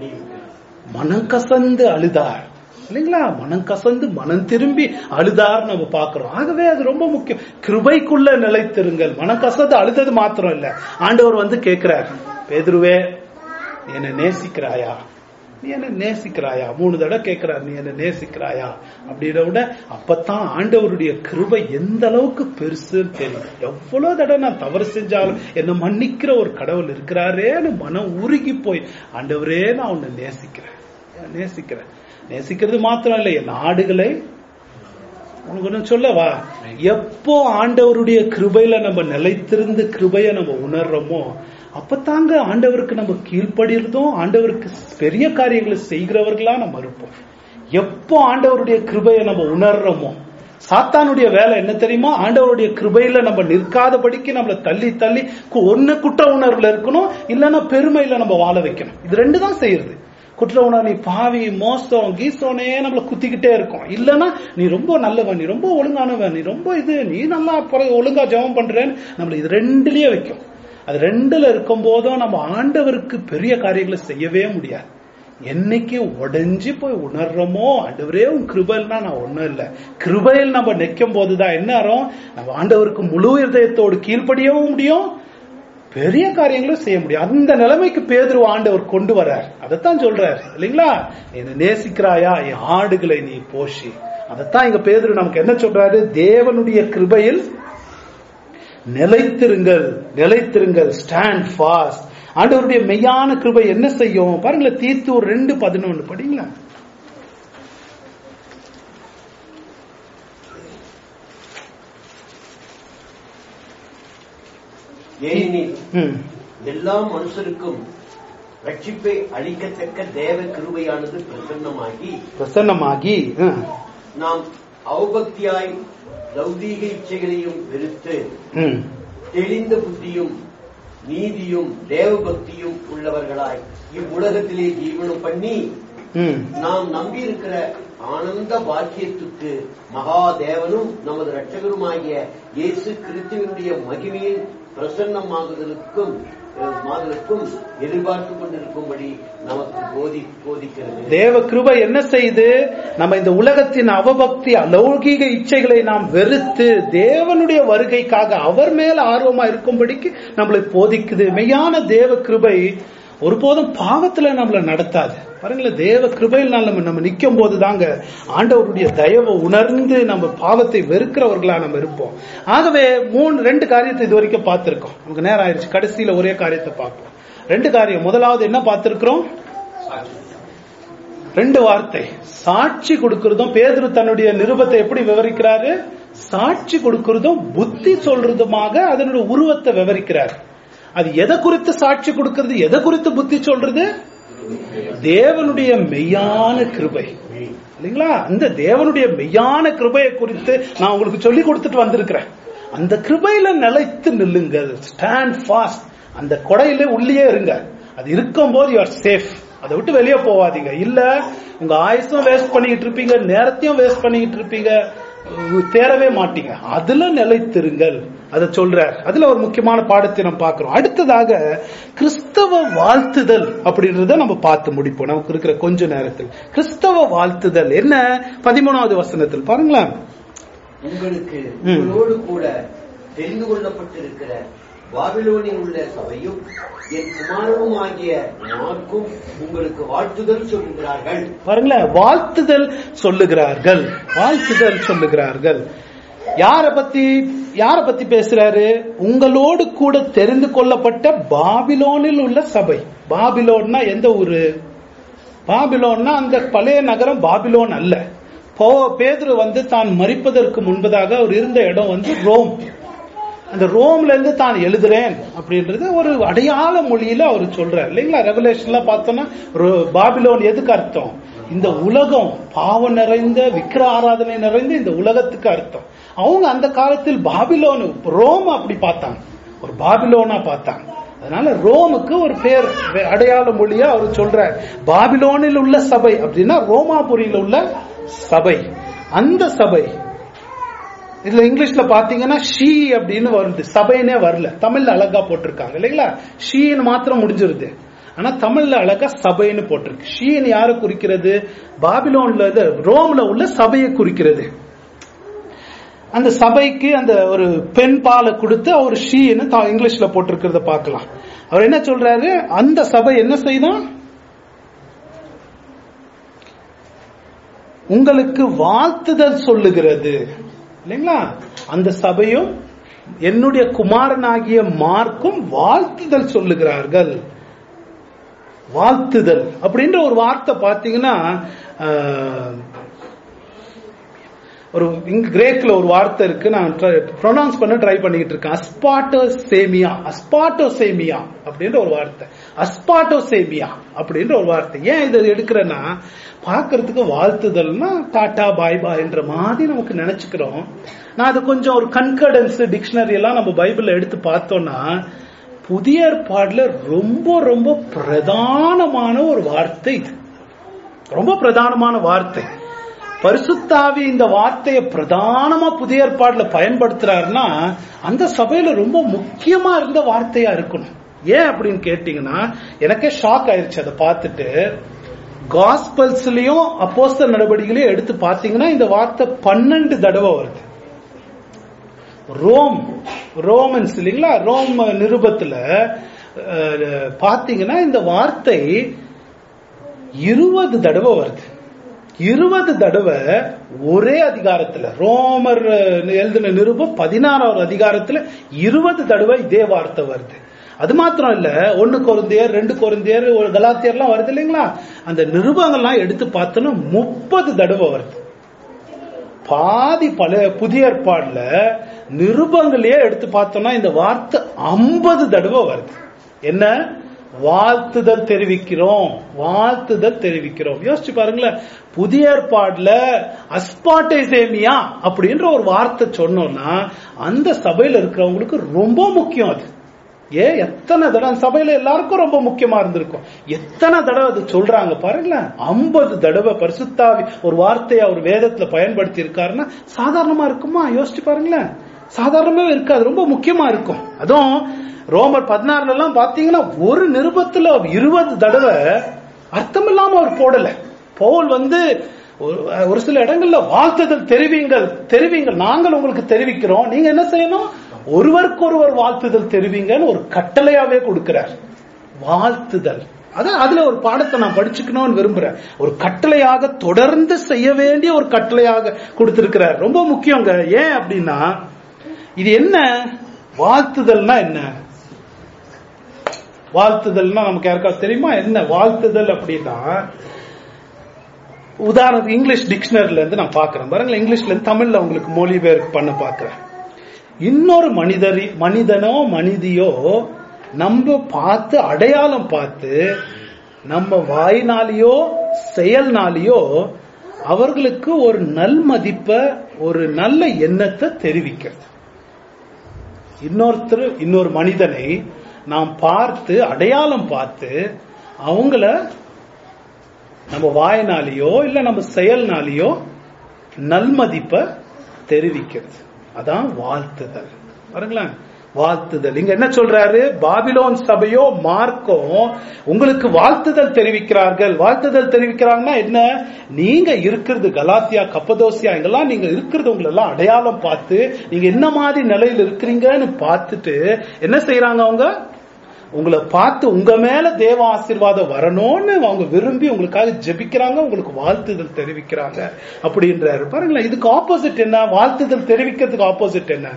மனம் கசந்து அழுதார் இல்லைங்களா மனம் கசந்து மனம் திரும்பி அழுதார் நம்ம பாக்குறோம் ஆகவே அது ரொம்ப முக்கியம் கிருபைக்குள்ள நிலைத்திருங்கள் மனம் கசந்து அழுதது மாத்திரம் இல்ல ஆண்டவர் வந்து கேட்கிறார் பேதுருவே நீ என்ன நேசிக்கிறாயா நீ என்ன நேசிக்கிறாயா மூணு தடவை கேட்கிறார் நீ என்ன நேசிக்கிறாயா அப்படின்ற விட அப்பதான் ஆண்டவருடைய கிருபை எந்த அளவுக்கு பெருசுன்னு தெரியும் எவ்வளவு தடவை நான் தவறு செஞ்சாலும் என்ன மன்னிக்கிற ஒரு கடவுள் இருக்கிறாரேன்னு மனம் உருகி போய் ஆண்டவரே நான் உன்னை நேசிக்கிறேன் நேசிக்கிறேன் நேசிக்கிறது மாத்திரம் இல்லை என் நாடுகளை உனக்கு ஒண்ணு சொல்லவா எப்போ ஆண்டவருடைய கிருபையில நம்ம நிலைத்திருந்து கிருபைய நம்ம உணர்றோமோ அப்பதாங்க ஆண்டவருக்கு நம்ம கீழ்ப்படிறதும் ஆண்டவருக்கு பெரிய காரியங்களை செய்கிறவர்களா நம்ம இருப்போம் எப்போ ஆண்டவருடைய கிருபையை நம்ம உணர்றோமோ சாத்தானுடைய வேலை என்ன தெரியுமா ஆண்டவருடைய கிருபையில நம்ம நிற்காதபடிக்கு நம்மள தள்ளி தள்ளி கு- ஒண்ணு குற்ற உணர்வுல இருக்கணும் இல்லைன்னா பெருமையில நம்ம வாழ வைக்கணும் இது ரெண்டு தான் செய்யறது குற்ற உணர்வு நீ பாவி மோசம் கீசோனே நம்மள குத்திக்கிட்டே இருக்கும் இல்லைன்னா நீ ரொம்ப நல்லவன் நீ ரொம்ப ஒழுங்கானவன் நீ ரொம்ப இது நீ நல்லா பிற- ஒழுங்கா ஜெபம் பண்றேன்னு நம்மள இது ரெண்டுலயே வைக்கும் அது ரெண்டுல இருக்கும் போதும் நம்ம ஆண்டவருக்கு பெரிய காரியங்களை செய்யவே முடியாது என்னைக்கு உடைஞ்சு போய் உணர்றோமோ ஆண்டவரே உன் கிருபைல்னா நான் ஒண்ணும் இல்ல கிருபையில் நம்ம நிற்கும் போதுதான் என்ன ஆகும் நம்ம ஆண்டவருக்கு முழு இதயத்தோடு கீழ்ப்படியவும் முடியும் பெரிய காரியங்களும் செய்ய முடியும் அந்த நிலைமைக்கு பேதுரு ஆண்டவர் கொண்டு வர்றார் அதைத்தான் சொல்றார் இல்லைங்களா என்னை நேசிக்கிறாயா என் ஆடுகளை நீ போஷி அதைத்தான் இங்க பேதுரு நமக்கு என்ன சொல்றாரு தேவனுடைய கிருபையில் நிலைத்திருங்கள் நிலைத்திருங்கள் ஸ்டாண்ட் ஃபாஸ்ட் ஆண்டவருடைய மெய்யான கிருபை என்ன செய்யும் பாருங்களேன் தீர்த்து ஒரு ரெண்டு பதினொன்னு படிங்களா ஏனெனில் ம், எல்லா மனுஷருக்கும் ரட்சிப்பை அளிக்கத்தக்க தேவ கிருபையானது பிரசன்னமாகி பிரசன்னமாகி ம், நாம் அவபக்தியாய் லௌதீக இச்சைகளையும் வெறுத்து ம், தெளிந்த புத்தியும் நீதியும் தேவபக்தியும் உள்ளவர்களாய் இவ்வுலகத்திலே ஜீவனம் பண்ணி ம், நாம் நம்பியிருக்கிற ஆனந்த பாக்கியத்துக்கு மகாதேவனும் நமது இரட்சகருமாகிய இயேசு கிறிஸ்துவினுடைய மகிமையின் பிரசன்னமாகுதலுக்கும் அஹ், மாதலுக்கும் எதிர்பார்த்து கொண்டிருக்கும்படி நமக்கு போதி போதிக்கிறது தேவ கிருபை என்ன செய்து நம்ம இந்த உலகத்தின் அவபக்தி அலௌகீக இச்சைகளை நாம் வெறுத்து தேவனுடைய வருகைக்காக அவர் மேல ஆர்வமா இருக்கும்படிக்கு நம்மளை போதிக்குது மெய்யான தேவ கிருபை ஒருபோதும் பாவத்துல நம்மள நடத்தாது பாருங்களேன் தேவ கிருபையில் நம்ம நம்ம நிக்கும் போது தாங்க ஆண்டவருடைய தயவை உணர்ந்து நம்ம பாவத்தை வெறுக்கிறவர்களா நம்ம இருப்போம் ஆகவே மூணு ரெண்டு காரியத்தை இது வரைக்கும் பார்த்திருக்கோம் நமக்கு நேரம் ஆயிடுச்சு கடைசியில ஒரே காரியத்தை பார்ப்போம் ரெண்டு காரியம் முதலாவது என்ன பார்த்திருக்கிறோம் ரெண்டு வார்த்தை சாட்சி கொடுக்கிறதும் பேதுரு தன்னுடைய நிருபத்தை எப்படி விவரிக்கிறாரு சாட்சி கொடுக்கிறதும் புத்தி சொல்றதுமாக அதனுடைய உருவத்தை விவரிக்கிறார் அது எதை குறித்து சாட்சி கொடுக்கிறது எதை குறித்து புத்தி சொல்றது தேவனுடைய மெய்யான கிருபை இல்லைங்களா அந்த தேவனுடைய மெய்யான கிருபையை குறித்து நான் உங்களுக்கு சொல்லி கொடுத்துட்டு வந்திருக்கிறேன் அந்த கிருபையில நிலைத்து நில்லுங்கள் ஸ்டாண்ட் ஃபாஸ்ட் அந்த கொடையில உள்ளே இருங்க அது இருக்கும்போது யூ ஆர் சேஃப் அதை விட்டு வெளியே போவாதீங்க இல்ல உங்க ஆயுசும் வேஸ்ட் பண்ணிக்கிட்டு இருப்பீங்க நேரத்தையும் வேஸ்ட் பண்ணிக்கிட்டு இருப்பீங்க உ- தேரவே மாட்டீங்க அதுல நிலைத்திருங்கள் அதை சொல்றார் அதுல ஒரு முக்கியமான பாடத்தை நம்ம பார்க்கிறோம் அடுத்ததாக கிறிஸ்தவ வாழ்த்துதல் அப்படின்றத நம்ம பார்த்து முடிப்போம் நமக்கு இருக்கிற கொஞ்ச நேரத்தில் கிறிஸ்தவ வாழ்த்துதல் என்ன பதிமூணாவது வசனத்தில் பாருங்களேன் உங்களுக்கு ம். உங்களோடு கூட தெரிந்து கொள்ளப்பட்டிருக்கிற பாபிலோனில் உள்ள சபையும் என் குமாரனும் ஆகிய மார்க்கும் உங்களுக்கு வாழ்த்துதல் சொல்கிறார்கள் பாருங்களேன் வாழ்த்துதல் சொல்லுகிறார்கள் வாழ்த்துதல் சொல்லுகிறார்கள் யார பத்தி யார பத்தி பேசுறாரு உங்களோடு கூட தெரிந்து கொள்ளப்பட்ட பாபிலோனில் உள்ள சபை பாபிலோன்னா எந்த ஊரு பாபிலோன்னா அந்த பழைய நகரம் பாபிலோன் அல்ல போ பேதுரு வந்து தான் மறிப்பதற்கு முன்பதாக அவர் இருந்த இடம் வந்து ரோம் அந்த ரோம்ல இருந்து தான் எழுதுறேன் அப்படின்றது ஒரு அடையாள மொழியில அவர் சொல்றார் இல்லைங்களா ரெவலேஷன்ல பார்த்தோம்னா ரோ- பாபிலோன் எதுக்கு அர்த்தம் இந்த உலகம் பாவம் நிறைந்த விக்கிர ஆராதனை நிறைந்த இந்த உலகத்துக்கு அர்த்தம் அவங்க அந்த காலத்தில் பாபிலோன் ரோம் அப்படி பார்த்தாங்க ஒரு பாபிலோனா பார்த்தாங்க அதனால ரோமுக்கு ஒரு பேர் வே- அடையாள மொழியா அவர் சொல்றார் பாபிலோனில் உள்ள சபை அப்படின்னா ரோமாபுரியில் உள்ள சபை அந்த சபை இதுல இங்கிலீஷ்ல பாத்தீங்கன்னா ஷீ அப்படின்னு வருது சபைனே வரல தமிழ்ல அழகா போட்டிருக்காங்க இல்லைங்களா ஷீன்னு மாத்திரம் முடிஞ்சிருது ஆனா தமிழ்ல அழகா சபைன்னு போட்டிருக்கு ஷீன்னு யாரை குறிக்கிறது பாபிலோன்ல இது ரோம்ல உள்ள சபையை குறிக்கிறது அந்த சபைக்கு அந்த ஒரு பெண் பாலை கொடுத்து அவர் ஷீன்னு தா- இங்கிலீஷ்ல போட்டிருக்கிறத பார்க்கலாம் அவர் என்ன சொல்றாரு அந்த சபை என்ன செய்தான் உங்களுக்கு வாழ்த்துதல் சொல்லுகிறது இல்லைங்களா அந்த சபையும் என்னுடைய குமாரனாகிய மார்க்கும் வாழ்த்துதல் சொல்லுகிறார்கள் வாழ்த்துதல் அப்படின்ற ஒரு வார்த்தை பாத்தீங்கன்னா ஆஹ், ஒரு இங்க கிரேக்ல ஒரு வார்த்தை இருக்கு நான் ப்ரொனவுன்ஸ் பண்ண ட்ரை பண்ணிட்டு இருக்கேன் அஸ்பாட்டோசேமியா அஸ்பாட்டோசேமியா அப்படின்ற ஒரு வார்த்தை அஸ்பாட்டோசேமியா அப்படின்ற ஒரு வார்த்தை ஏன் இதை எடுக்கிறேன்னா பார்க்கிறதுக்கு வாழ்த்துதல்னா டாடா பாய் பாய்ன்ற மாதிரி நமக்கு நினைச்சுக்கிறோம் நான் அது கொஞ்சம் ஒரு கன்கடன்ஸ் டிக்ஷனரி எல்லாம் நம்ம பைபிள்ல எடுத்து பார்த்தோம்னா புதிய ஏற்பாடுல ரொம்ப ரொம்ப பிரதானமான ஒரு வார்த்தை இது ரொம்ப பிரதானமான வார்த்தை பரிசுத்தாவி இந்த வார்த்தையை பிரதானமா புதிய ஏற்பாடுல பயன்படுத்துறாருன்னா அந்த சபையில ரொம்ப முக்கியமா இருந்த வார்த்தையா இருக்கணும் ஏன் அப்படின்னு கேட்டீங்கன்னா எனக்கே ஷாக் ஆயிருச்சு அதை பார்த்துட்டு காஸ்பல்ஸ்லயும் அப்போஸ்தல நடவடிக்கைகளையும் எடுத்து பார்த்தீங்கன்னா இந்த வார்த்தை பன்னெண்டு தடவை வருது ரோம் ரோமன்ஸ் இல்லைங்களா ரோம் நிருபத்துல அஹ், பாத்தீங்கன்னா இந்த வார்த்தை இருபது தடவை வருது இருபது தடவை ஒரே அதிகாரத்துல ரோமர் அஹ், எழுதின நிருபம் பதினாறாவது அதிகாரத்துல இருபது தடவை இதே வார்த்தை வருது அது மாத்திரம் இல்ல ஒன்னு கொருந்தியர் ரெண்டு கொருந்தியர் ஒரு கலாத்தியர்லாம் வருது இல்லைங்களா அந்த நிருபங்கள்லாம் எடுத்து பார்த்தோன்னா முப்பது தடவை வருது பாதி பழைய புதிய ஏற்பாடுல நிருபங்களையே எடுத்து பார்த்தோம்னா இந்த வார்த்தை ஐம்பது தடவை வருது என்ன வாழ்த்துதல் தெரிவிக்கிறோம் வாழ்த்துதல் தெரிவிக்கிறோம் யோசிச்சு பாருங்களேன் புதிய ஏற்பாடுல அஸ்பாட்டைசேமியா அப்படின்ற ஒரு வார்த்தை சொன்னோம்னா அந்த சபையில இருக்கிறவங்களுக்கு ரொம்ப முக்கியம் அது ஏ எத்தனை தடவை அந்த சபையில எல்லாருக்கும் ரொம்ப முக்கியமா இருந்திருக்கும் எத்தனை தடவை அது சொல்றாங்க பாருங்களேன் ஐம்பது தடவை பரிசுத்தாவி ஒரு வார்த்தையை அவர் வேதத்துல பயன்படுத்தி இருக்காருன்னா சாதாரணமா இருக்குமா யோசிச்சு பாருங்களேன் சாதாரணமாவே இருக்காது ரொம்ப முக்கியமா இருக்கும் அதுவும் ரோமர் பதினாறுல எல்லாம் பாத்தீங்கன்னா ஒரு நிருபத்துல இருபது தடவை அர்த்தம் இல்லாம அவர் போடல பவுல் வந்து ஒரு ஒரு சில இடங்கள்ல வாழ்த்துதல் தெரிவிங்கள் தெரிவிங்கள் நாங்கள் உங்களுக்கு தெரிவிக்கிறோம் நீங்க என்ன செய்யணும் ஒருவருக்கு ஒருவர் வாழ்த்துதல் தெரிவிங்கன்னு ஒரு கட்டளையாவே கொடுக்கிறார் வாழ்த்துதல் அதான் அதுல ஒரு பாடத்தை நான் படிச்சுக்கணும்னு விரும்புறேன் ஒரு கட்டளையாக தொடர்ந்து செய்ய வேண்டிய ஒரு கட்டளையாக கொடுத்திருக்கிறார் ரொம்ப முக்கியங்க ஏன் அப்படின்னா இது என்ன வாழ்த்துதல்னா என்ன வாழ்த்துதல்னா நமக்கு யாருக்காவது தெரியுமா என்ன வாழ்த்துதல் அப்படின்னா உதாரணத்துக்கு இங்கிலீஷ் டிக்ஷனரில இருந்து நான் பாக்குறேன் பாருங்களேன் இங்கிலீஷ்ல இருந்து தமிழ்ல உங்களுக்கு மொழிபெயர்ப்பு பண்ண பாக்குறேன் இன்னொரு மனிதரி மனிதனோ மனிதியோ நம்ம பார்த்து அடையாளம் பார்த்து நம்ம வாயினாலேயோ செயல்னாலேயோ அவர்களுக்கு ஒரு நல் மதிப்பை ஒரு நல்ல எண்ணத்தை தெரிவிக்கிறது இன்னொருத்தர் இன்னொரு மனிதனை நாம் பார்த்து அடையாளம் பார்த்து அவங்கள நம்ம வாயினாலேயோ இல்ல நம்ம செயல்னாலேயோ நல்மதிப்பை தெரிவிக்கிறது அதான் வாழ்த்துதல் பாருங்களேன் வாழ்த்துதல் இங்க என்ன சொல்றாரு பாபிலோன் சபையோ மார்க்கோ உங்களுக்கு வாழ்த்துதல் தெரிவிக்கிறார்கள் வாழ்த்துதல் தெரிவிக்கிறாங்கன்னா என்ன நீங்க இருக்கிறது கலாத்தியா கப்பதோசியா இங்கெல்லாம் நீங்க இருக்கிறது உங்களை எல்லாம் அடையாளம் பார்த்து நீங்க என்ன மாதிரி நிலையில் இருக்கிறீங்கன்னு பார்த்துட்டு என்ன செய்யறாங்க அவங்க உங்களை பார்த்து உங்க மேல தேவ ஆசீர்வாதம் வரணும்னு அவங்க விரும்பி உங்களுக்காக ஜெபிக்கிறாங்க உங்களுக்கு வாழ்த்துதல் தெரிவிக்கிறாங்க அப்படின்றாரு பாருங்களேன் இதுக்கு ஆப்போசிட் என்ன வாழ்த்துதல் தெரிவிக்கிறதுக்கு ஆப்போசிட் என்ன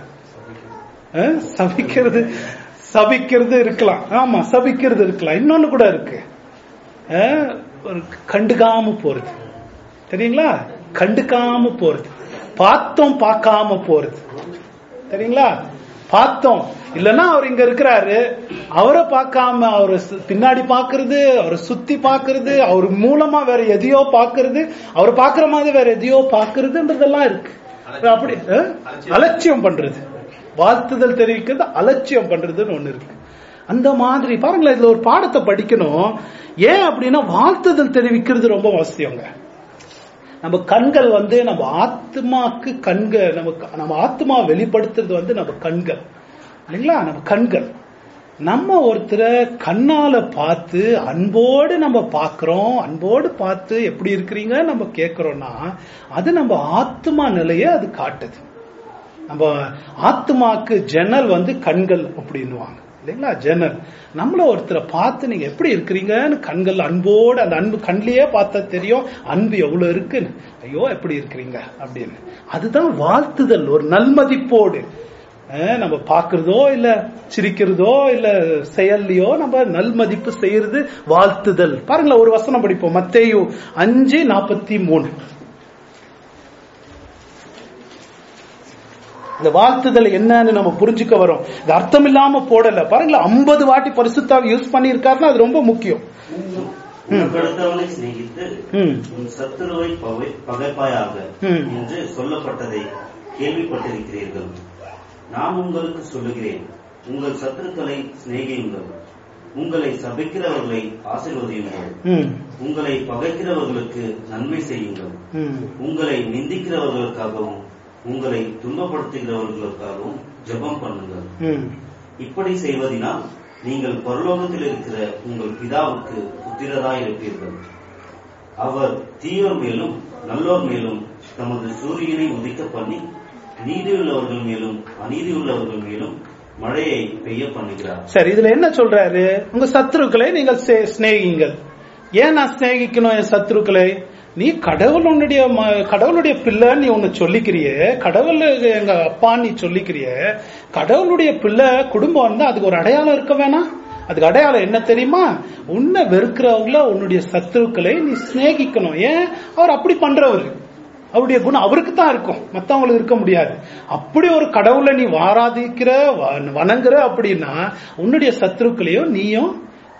அஹ், சபிக்கிறது சபிக்கிறது இருக்கலாம் ஆமா சபிக்கிறது இருக்கலாம் இன்னொன்னு கூட இருக்கு அஹ், ஒரு கண்டுக்காம போறது தெரியுங்களா கண்டுக்காம போறது பார்த்தோம் பார்க்காம போறது தெரியுங்களா பார்த்தோம் இல்லைன்னா அவர் இங்க இருக்கிறாரு அவரை பார்க்காம அவரை சு- பின்னாடி பாக்குறது அவரை சுத்தி பாக்குறது அவர் மூலமா வேற எதையோ பாக்குறது அவர் பாக்குற மாதிரி வேற எதையோ பாக்குறதுன்றதெல்லாம் இருக்கு அப்படி அஹ்? அலட்சியம் பண்றது வாழ்த்துதல் தெரிவிக்கிறது அலட்சியம் பண்றதுன்னு ஒண்ணு இருக்கு அந்த மாதிரி பாருங்களேன் இதுல ஒரு பாடத்தை படிக்கணும் ஏன் அப்படின்னா வாழ்த்துதல் தெரிவிக்கிறது ரொம்ப அவசியங்க நம்ம கண்கள் வந்து நம்ம ஆத்மாக்கு கண்கள் நம்ம நம்ம ஆத்மா வெளிப்படுத்துறது வந்து நம்ம கண்கள் இல்லைங்களா நம்ம கண்கள் நம்ம ஒருத்தரை கண்ணால பார்த்து அன்போடு நம்ம பார்க்கிறோம் அன்போடு பார்த்து எப்படி இருக்கிறீங்க நம்ம கேட்கிறோம்னா அது நம்ம ஆத்மா நிலையை அது காட்டுது நம்ம ஆத்மாக்கு ஜன்னல் வந்து கண்கள் அப்படின்னுவாங்க இல்லைங்களா ஜன்னல் நம்மள ஒருத்தரை பார்த்து நீங்க எப்படி இருக்கிறீங்கன்னு கண்கள் அன்போடு அந்த அன்பு கண்லயே பார்த்தா தெரியும் அன்பு எவ்வளவு இருக்குன்னு ஐயோ எப்படி இருக்கிறீங்க அப்படின்னு அதுதான் வாழ்த்துதல் ஒரு நல்மதிப்போடு அஹ், நம்ம பார்க்கிறதோ இல்ல சிரிக்கிறதோ இல்ல செயல்லையோ நம்ம நல்மதிப்பு செய்யறது வாழ்த்துதல் பாருங்களேன் ஒரு வசனம் படிப்போம் மத்தேயு அஞ்சு நாற்பத்தி மூணு இந்த வாழ்த்துதல் என்னன்னு நம்ம புரிஞ்சுக்க வரோம் இது அர்த்தம் இல்லாம போடல பாருங்களேன் ஐம்பது வாட்டி பரிசுத்தாவை யூஸ் பண்ணியிருக்காருன்னா அது ரொம்ப முக்கியம் உனக்கடுத்தவனை சிநேகித்து ம். உன் சத்துருவை பகை- பகைப்பாயாக ம். என்று சொல்லப்பட்டதை கேள்விப்பட்டிருக்கிறீர்கள் நான் உங்களுக்கு சொல்லுகிறேன் உங்கள் சத்துருக்களை சிநேகியுங்கள் உங்களை சபிக்கிறவர்களை ஆசீர்வதியுங்கள் ம், உங்களை பகைக்கிறவர்களுக்கு நன்மை செய்யுங்கள் ம், உங்களை நிந்திக்கிறவர்களுக்காகவும் உங்களை துன்பப்படுத்துகிறவர்களுக்காகவும் ஜெபம் பண்ணுங்கள் ம். இப்படி செய்வதினால் நீங்கள் பரலோகத்தில் இருக்கிற உங்கள் பிதாவுக்கு புத்திரராய் இருப்பீர்கள் அவர் தீயோர் மேலும் நல்லோர் மேலும் தமது சூரியனை உதிக்க பண்ணி நீதியுள்ளவர்கள் மேலும் அநீதியுள்ளவர்கள் மேலும் மழையை பெய்ய பண்ணுகிறார் சரி இதுல என்ன சொல்றாரு உங்க சத்துருக்களை நீங்கள் சே- சிநேகிங்கள் ஏன் நான் சிநேகிக்கணும் என் சத்துருக்களை நீ கடவுளுடைய ம- கடவுளுடைய பிள்ளைன்னு நீ ஒன்னு சொல்லிக்கிறியே கடவுள் எங்க அப்பான்னு நீ சொல்லிக்கிறியே கடவுளுடைய பிள்ளை குடும்பம் வந்து அதுக்கு ஒரு அடையாளம் இருக்க வேணாம் அதுக்கு அடையாளம் என்ன தெரியுமா உன்னை வெறுக்கிறவங்கள உன்னுடைய சத்துருக்களை நீ சிநேகிக்கணும் ஏன் அவர் அப்படி பண்றவர் அவருடைய குணம் அவருக்கு தான் இருக்கும் மத்தவங்களுக்கு இருக்க முடியாது அப்படி ஒரு கடவுளை நீ வாராதிக்கிற வ- வணங்குற அப்படின்னா உன்னுடைய சத்துருக்களையும் நீயும்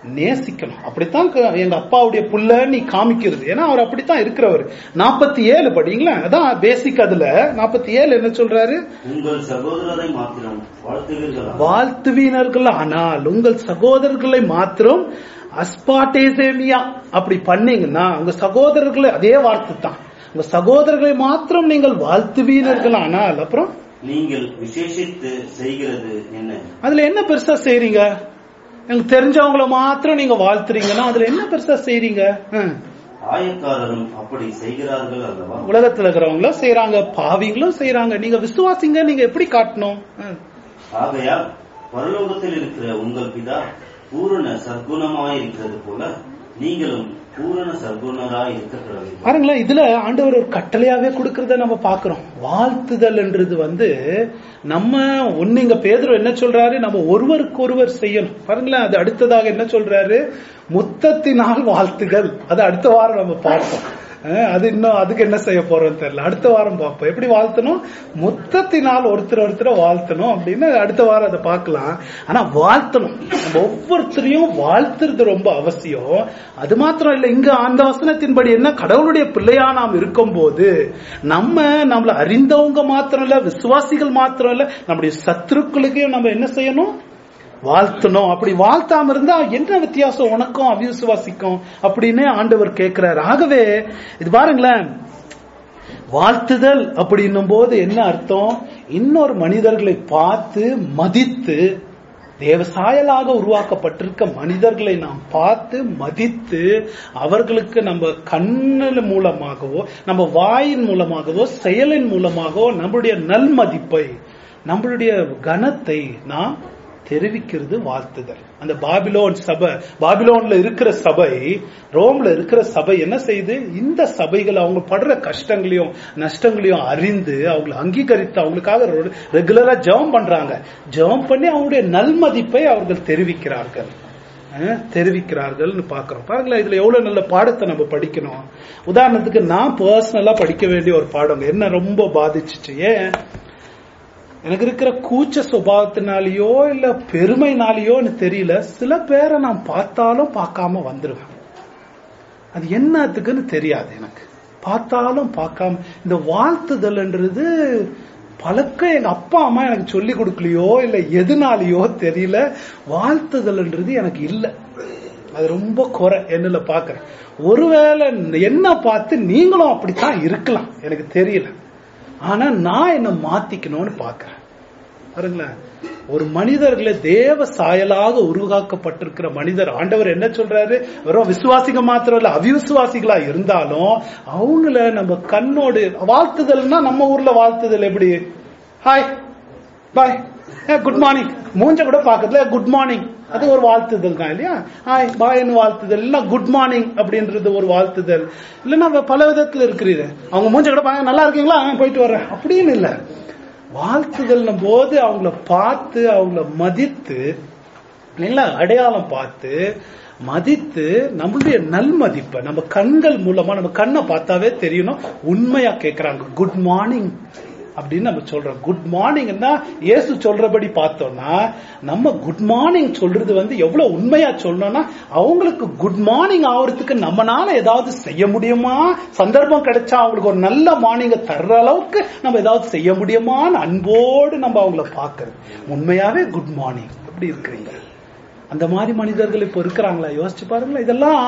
நேசிக்கணும் அப்படித்தான் க- எங்க அப்பாவுடைய புள்ள நீ காமிக்கிறது ஏன்னா அவர் அப்படித்தான் இருக்கிறவர் நாற்பத்தி ஏழு படிங்களா அதான் பேசிக் அதுல நாற்பத்தி ஏழு என்ன சொல்றாரு உங்கள் சகோதரரை மாத்திரம் வாழ்த்துவீர்களா வாழ்த்துவீனர்கள் ஆனால் உங்கள் சகோதரர்களை மாத்திரம் அஸ்பாட்டேசேமியா அப்படி பண்ணீங்கன்னா உங்க சகோதரர்களை அதே வார்த்தை தான் உங்க சகோதரர்களை மாத்திரம் நீங்கள் வாழ்த்துவீனர்கள் ஆனால் அப்புறம் நீங்கள் விசேஷித்து செய்கிறது என்ன அதுல என்ன பெருசா செய்றீங்க எனக்கு தெரிஞ்சவங்கள மாத்திரம் நீங்க வாழ்த்துறீங்கன்னா அதுல என்ன பெருசா செய்றீங்க ஹம். ஆயக்காரரும் அப்படி செய்கிறார்கள் அல்லவா உலகத்துல இருக்கிறவங்களும் செய்யறாங்க பாவிங்களும் செய்யறாங்க நீங்க விசுவாசிங்க நீங்க எப்படி காட்டணும் ஹம். ஆகையால் பரலோகத்தில் இருக்கிற உங்கள் பிதா பூரண சர்க்குணமாயிருக்கிறது போல நீங்களும் பூரண சர்க்குணராய் இருக்க கடவுள் பாருங்களேன் இதுல ஆண்டவர் ஒரு கட்டளையாவே கொடுக்கறத நம்ம பாக்குறோம் வாழ்த்துதல்ன்றது வந்து நம்ம ஒண்ணு இங்க பேதுரு என்ன சொல்றாரு நம்ம ஒருவருக்கு ஒருவர் செய்யணும் பாருங்களேன் அது அடுத்ததாக என்ன சொல்றாரு முத்தத்தினால் வாழ்த்துகள் அது அடுத்த வாரம் நம்ம பார்ப்போம் அஹ் அது இன்னும் அதுக்கு என்ன செய்ய போறோம் தெரியல அடுத்த வாரம் பார்ப்போம் எப்படி வாழ்த்தணும் முத்தத்தினால் ஒருத்தர் ஒருத்தரை வாழ்த்தணும் அப்படின்னு அடுத்த வாரம் அதை பார்க்கலாம் ஆனா வாழ்த்தணும் நம்ம ஒவ்வொருத்தரையும் வாழ்த்துறது ரொம்ப அவசியம் அது மாத்திரம் இல்ல இங்க அந்த வசனத்தின்படி என்ன கடவுளுடைய பிள்ளையா நாம் இருக்கும்போது நம்ம நம்மள அறிந்தவங்க மாத்திரம் இல்ல விசுவாசிகள் மாத்திரம் இல்ல நம்முடைய சத்துருக்களுக்கும் நம்ம என்ன செய்யணும் வாழ்த்தணும் அப்படி வாழ்த்தாம இருந்தா என்ன வித்தியாசம் உனக்கும் அவிசுவாசிக்கும் அப்படின்னு ஆண்டவர் கேட்கிறார் ஆகவே இது பாருங்களேன் வாழ்த்துதல் அப்படின்னும் போது என்ன அர்த்தம் இன்னொரு மனிதர்களை பார்த்து மதித்து தேவசாயலாக உருவாக்கப்பட்டிருக்க மனிதர்களை நாம் பார்த்து மதித்து அவர்களுக்கு நம்ம கண்ணின் மூலமாகவோ நம்ம வாயின் மூலமாகவோ செயலின் மூலமாகவோ நம்மளுடைய நல்மதிப்பை நம்மளுடைய கனத்தை நாம் தெரிவிக்கிறது வாழ்த்துதல் அந்த பாபிலோன் சபை பாபிலோன்ல இருக்கிற சபை ரோம்ல இருக்கிற சபை என்ன செய்யுது இந்த சபைகள் அவங்க படுற கஷ்டங்களையும் நஷ்டங்களையும் அறிந்து அவங்களை அங்கீகரித்து அவங்களுக்காக ரெகுலரா ஜெபம் பண்றாங்க ஜெபம் பண்ணி அவங்களுடைய நல்மதிப்பை அவர்கள் தெரிவிக்கிறார்கள் அஹ், தெரிவிக்கிறார்கள்னு பாக்குறோம் பாருங்களேன் இதுல எவ்வளவு நல்ல பாடத்தை நம்ம படிக்கணும் உதாரணத்துக்கு நான் பர்சனலா படிக்க வேண்டிய ஒரு பாடம் என்ன ரொம்ப பாதிச்சுச்சு ஏன் எனக்கு இருக்கிற கூச்ச சுபாவத்தினாலேயோ இல்ல பெருமைனாலேயோன்னு தெரியல சில பேரை நான் பார்த்தாலும் பார்க்காம வந்துருவேன் அது என்னத்துக்குன்னு தெரியாது எனக்கு பார்த்தாலும் பார்க்காம இந்த வாழ்த்துதல்ன்றது பழக்கம் எங்க அப்பா அம்மா எனக்கு சொல்லி கொடுக்கலையோ இல்ல எதுனாலயோ தெரியல வாழ்த்துதல்ன்றது எனக்கு இல்ல அது ரொம்ப குறை என்னல பாக்குறேன் ஒருவேளை என்ன பார்த்து நீங்களும் அப்படித்தான் இருக்கலாம் எனக்கு தெரியல ஆனா நான் என்ன மாத்திக்கணும்னு பாக்குறேன் பாருங்களேன் ஒரு மனிதர்களை தேவ சாயலாக உருவாக்கப்பட்டிருக்கிற மனிதர் ஆண்டவர் என்ன சொல்றாரு வெறும் விசுவாசிக மாத்திரம் இல்ல அவிசுவாசிகளா இருந்தாலும் அவங்கள நம்ம கண்ணோடு வாழ்த்துதல்னா நம்ம ஊர்ல வாழ்த்துதல் எப்படி ஹாய் பாய் குட் மார்னிங் மூஞ்ச கூட பாக்கறதுல குட் மார்னிங் அது ஒரு வாழ்த்துதல் தான் இல்லையா ஹாய் பாய்னு வாழ்த்துதல் இல்ல குட் மார்னிங் அப்படின்றது ஒரு வாழ்த்துதல் இல்லைன்னா பல விதத்துல இருக்கிறீங்க அவங்க மூஞ்ச கூட பாருங்க நல்லா இருக்கீங்களா ஆ, போயிட்டு வர்றேன் அப்படின்னு இல்ல வாழ்த்துதல் போது அவங்கள பார்த்து அவங்கள மதித்து இல்லைங்களா அடையாளம் பார்த்து மதித்து நம்மளுடைய நல்மதிப்பை நம்ம கண்கள் மூலமா நம்ம கண்ணை பார்த்தாவே தெரியணும் உண்மையா கேக்குறாங்க குட் மார்னிங் அப்படின்னு நம்ம சொல்றோம் குட் மார்னிங்னா இயேசு சொல்றபடி பார்த்தோம்னா நம்ம குட் மார்னிங் சொல்றது வந்து எவ்வளவு உண்மையா சொல்லணும்னா அவங்களுக்கு குட் மார்னிங் ஆகுறதுக்கு நம்மனால ஏதாவது செய்ய முடியுமா சந்தர்ப்பம் கிடைச்சா அவங்களுக்கு ஒரு நல்ல மார்னிங்க தர்ற அளவுக்கு நம்ம ஏதாவது செய்ய முடியுமான்னு அன்போடு நம்ம அவங்கள பார்க்கறது உண்மையாவே குட் மார்னிங் எப்படி இருக்கிறீங்க அந்த மாதிரி மனிதர்கள் இப்ப இருக்கிறாங்களா யோசிச்சு பாருங்களேன் இதெல்லாம்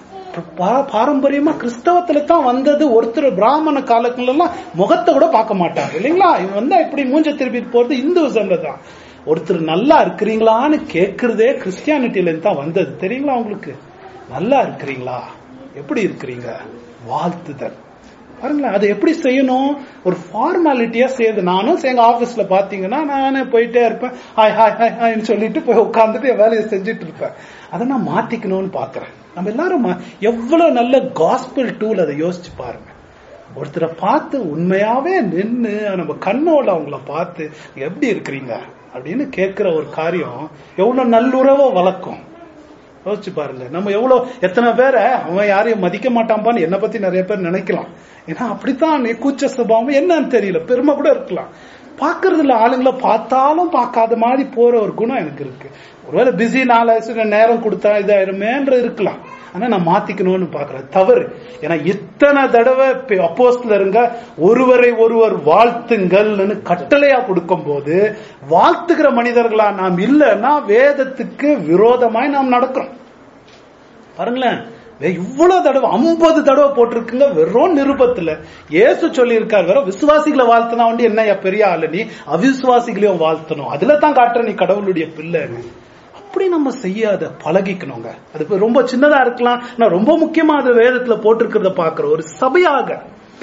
பா- பாரம்பரியமா கிறிஸ்தவத்துல தான் வந்தது ஒருத்தர் பிராமண காலத்துல எல்லாம் முகத்தை கூட பார்க்க மாட்டாங்க இல்லைங்களா இவன் வந்தா இப்படி மூஞ்ச திருப்பிட்டு போறது இந்துவிசம்ல தான் ஒருத்தர் நல்லா இருக்கிறீங்களான்னு கேட்கறதே கிறிஸ்டியானிட்டில இருந்து தான் வந்தது தெரியுங்களா உங்களுக்கு நல்லா இருக்கிறீங்களா எப்படி இருக்கிறீங்க வாழ்த்துதல் பாருங்களேன் அதை எப்படி செய்யணும் ஒரு ஃபார்மாலிட்டியா செய்யுது நானும் எங்க ஆபீஸ்ல பாத்தீங்கன்னா நானே போயிட்டே இருப்பேன் ஹாய் ஹாய் ஹாய் ஹாய்னு சொல்லிட்டு போய் உட்காந்துட்டு என் வேலையை செஞ்சுட்டு இருப்பேன் அதை நான் மாத்திக்கணும்னு பாக்குறேன் நம்ம எல்லாரும் மா- எவ்வளவு நல்ல காஸ்பிள் டூல் அதை யோசிச்சு பாருங்க ஒருத்தரை பார்த்து உண்மையாவே நின்னு நம்ம கண்ணோட அவங்கள பார்த்து "நீங்க எப்படி இருக்கிறீங்க அப்படின்னு கேட்கிற ஒரு காரியம் எவ்வளவு நல்லுறவை வளர்க்கும் யோசிச்சு பாருங்க நம்ம எவ்வளவு எத்தனை பேரை அவன் யாரையும் மதிக்க மாட்டான்பான்னு என்னை பத்தி நிறைய பேர் நினைக்கலாம் ஏன்னா அப்படித்தான் நீ கூச்ச சுபாவம் என்னன்னு தெரியல பெருமை கூட இருக்கலாம் பாக்குறதுல ஆளுங்களை பார்த்தாலும் பார்க்காத மாதிரி போற ஒரு குணம் எனக்கு இருக்கு ஒருவேளை பிஸி நாலு சில நேரம் கொடுத்தா இதாயிருமேன்ற இருக்கலாம் ஆனா நான் மாத்திக்கணும்னு பாக்குறேன் தவறு ஏன்னா இத்தனை தடவை அப்போஸ்ல இருங்க ஒருவரை ஒருவர் வாழ்த்துங்கள்னு கட்டளையா கொடுக்கும் போது வாழ்த்துகிற மனிதர்களா நாம் இல்லைன்னா வேதத்துக்கு விரோதமாய் நாம் நடக்கிறோம் பாருங்களேன் வே- இவ்வளவு தடவை ஐம்பது தடவை போட்டிருக்குங்க வெறும் நிருபத்துல இயேசு சொல்லியிருக்காரு வெறும் விசுவாசிகளை வாழ்த்தினா வந்து என்னய்யா பெரிய ஆளு நீ அவிசுவாசிகளையும் வாழ்த்தணும் அதுல தான் காட்டுற நீ கடவுளுடைய பிள்ளைன்னு அப்படி நம்ம செய்யாத பழகிக்கணுங்க அது இப்ப ரொம்ப சின்னதா இருக்கலாம் நான் ரொம்ப முக்கியமா அது வேதத்துல போட்டிருக்கிறத பாக்குறோம் ஒரு சபையாக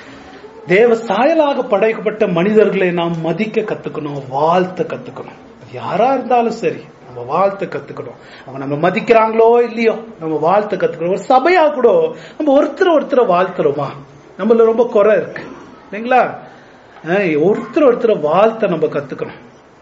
தேவ சாயலாக படைக்கப்பட்ட மனிதர்களை நாம் மதிக்க கத்துக்கணும் வாழ்த்த கத்துக்கணும் அது யாரா இருந்தாலும் சரி நம்ம வாழ்த்த கத்துக்கணும் அவங்க நம்ம மதிக்கிறாங்களோ இல்லையோ நம்ம வாழ்த்த கத்துக்கணும் ஒரு சபையா கூட நம்ம ஒருத்தர் ஒருத்தரை வாழ்த்துறோமா நம்மள ரொம்ப குறை இருக்கு இல்லைங்களா அஹ் ஒருத்தர் ஒருத்தரை வாழ்த்த நம்ம கத்துக்கணும்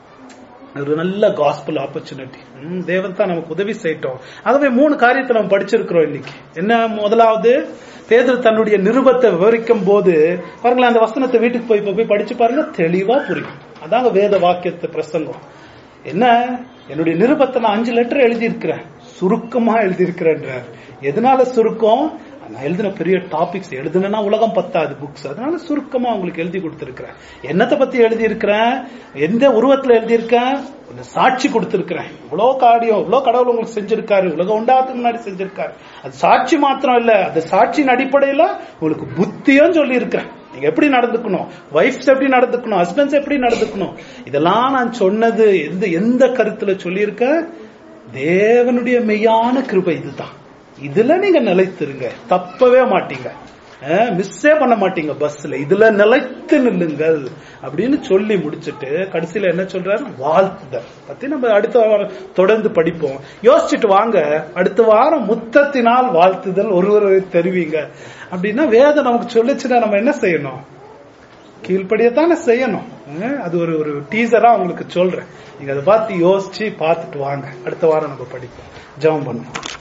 ஒரு நல்ல காஸ்பல் ஆப்பர்ச்சுனிட்டி தேவன் தான் நமக்கு உதவி செய்யட்டும் ஆகவே மூணு காரியத்தை நம்ம படிச்சிருக்கிறோம் இன்னைக்கு என்ன முதலாவது பேதர் தன்னுடைய நிருபத்தை விவரிக்கும் போது பாருங்களேன் அந்த வசனத்தை வீட்டுக்கு போய் இப்ப போய் படிச்சு பாருங்க தெளிவா புரியும் அதாங்க வேத வாக்கியத்தை பிரசங்கம் என்ன என்னுடைய நிருபத்தை நான் அஞ்சு லெட்டர் எழுதியிருக்கிறேன் சுருக்கமா எழுதியிருக்கிறேன்றார் எதனால சுருக்கம் நான் எழுதின பெரிய டாபிக்ஸ் எழுதுனா உலகம் பத்தாது புக்ஸ் அதனால சுருக்கமா உங்களுக்கு எழுதி கொடுத்திருக்கிறேன் என்னத்தை பத்தி எழுதியிருக்கிறேன் எந்த உருவத்துல எழுதியிருக்கேன் ஒரு சாட்சி கொடுத்திருக்கிறேன் இவ்வளவு காரியம் இவ்வளவு கடவுள் உங்களுக்கு செஞ்சிருக்காரு உலகம் உண்டாகிறதுக்கு முன்னாடி செஞ்சிருக்காரு அது சாட்சி மாத்திரம் இல்ல அது சாட்சியின் அடிப்படையில உங்களுக்கு புத்தியும் சொல்லி இருக்கிறேன் நீங்க எப்படி நடந்துக்கணும் ஒய்ஃப்ஸ் எப்படி நடந்துக்கணும் ஹஸ்பண்ட்ஸ் எப்படி நடந்துக்கணும் இதெல்லாம் நான் சொன்னது எந்த எந்த கருத்துல சொல்லியிருக்கேன் தேவனுடைய மெய்யான கிருபை இதுதான் இதுல நீங்க நிலைத்திருங்க தப்பவே மாட்டீங்க மிஸ்ஸே பண்ண மாட்டீங்க பஸ்ல இதுல நிலைத்து நில்லுங்கள் அப்படின்னு சொல்லி முடிச்சிட்டு கடைசியில என்ன சொல்றாரு வாழ்த்துதல் பத்தி நம்ம அடுத்த வாரம் தொடர்ந்து படிப்போம் யோசிச்சுட்டு வாங்க அடுத்த வாரம் முத்தத்தினால் வாழ்த்துதல் ஒருவரை தெரிவிங்க அப்படின்னா வேதம் நமக்கு சொல்லுச்சுன்னா நம்ம என்ன செய்யணும் கீழ்ப்படியத்தானே செய்யணும் அஹ் அது ஒரு ஒரு டீசரா உங்களுக்கு சொல்றேன் நீங்க அதை பார்த்து யோசிச்சு பார்த்துட்டு வாங்க அடுத்த வாரம் நம்ம படிப்போம் ஜெபம் பண்ணுவோம்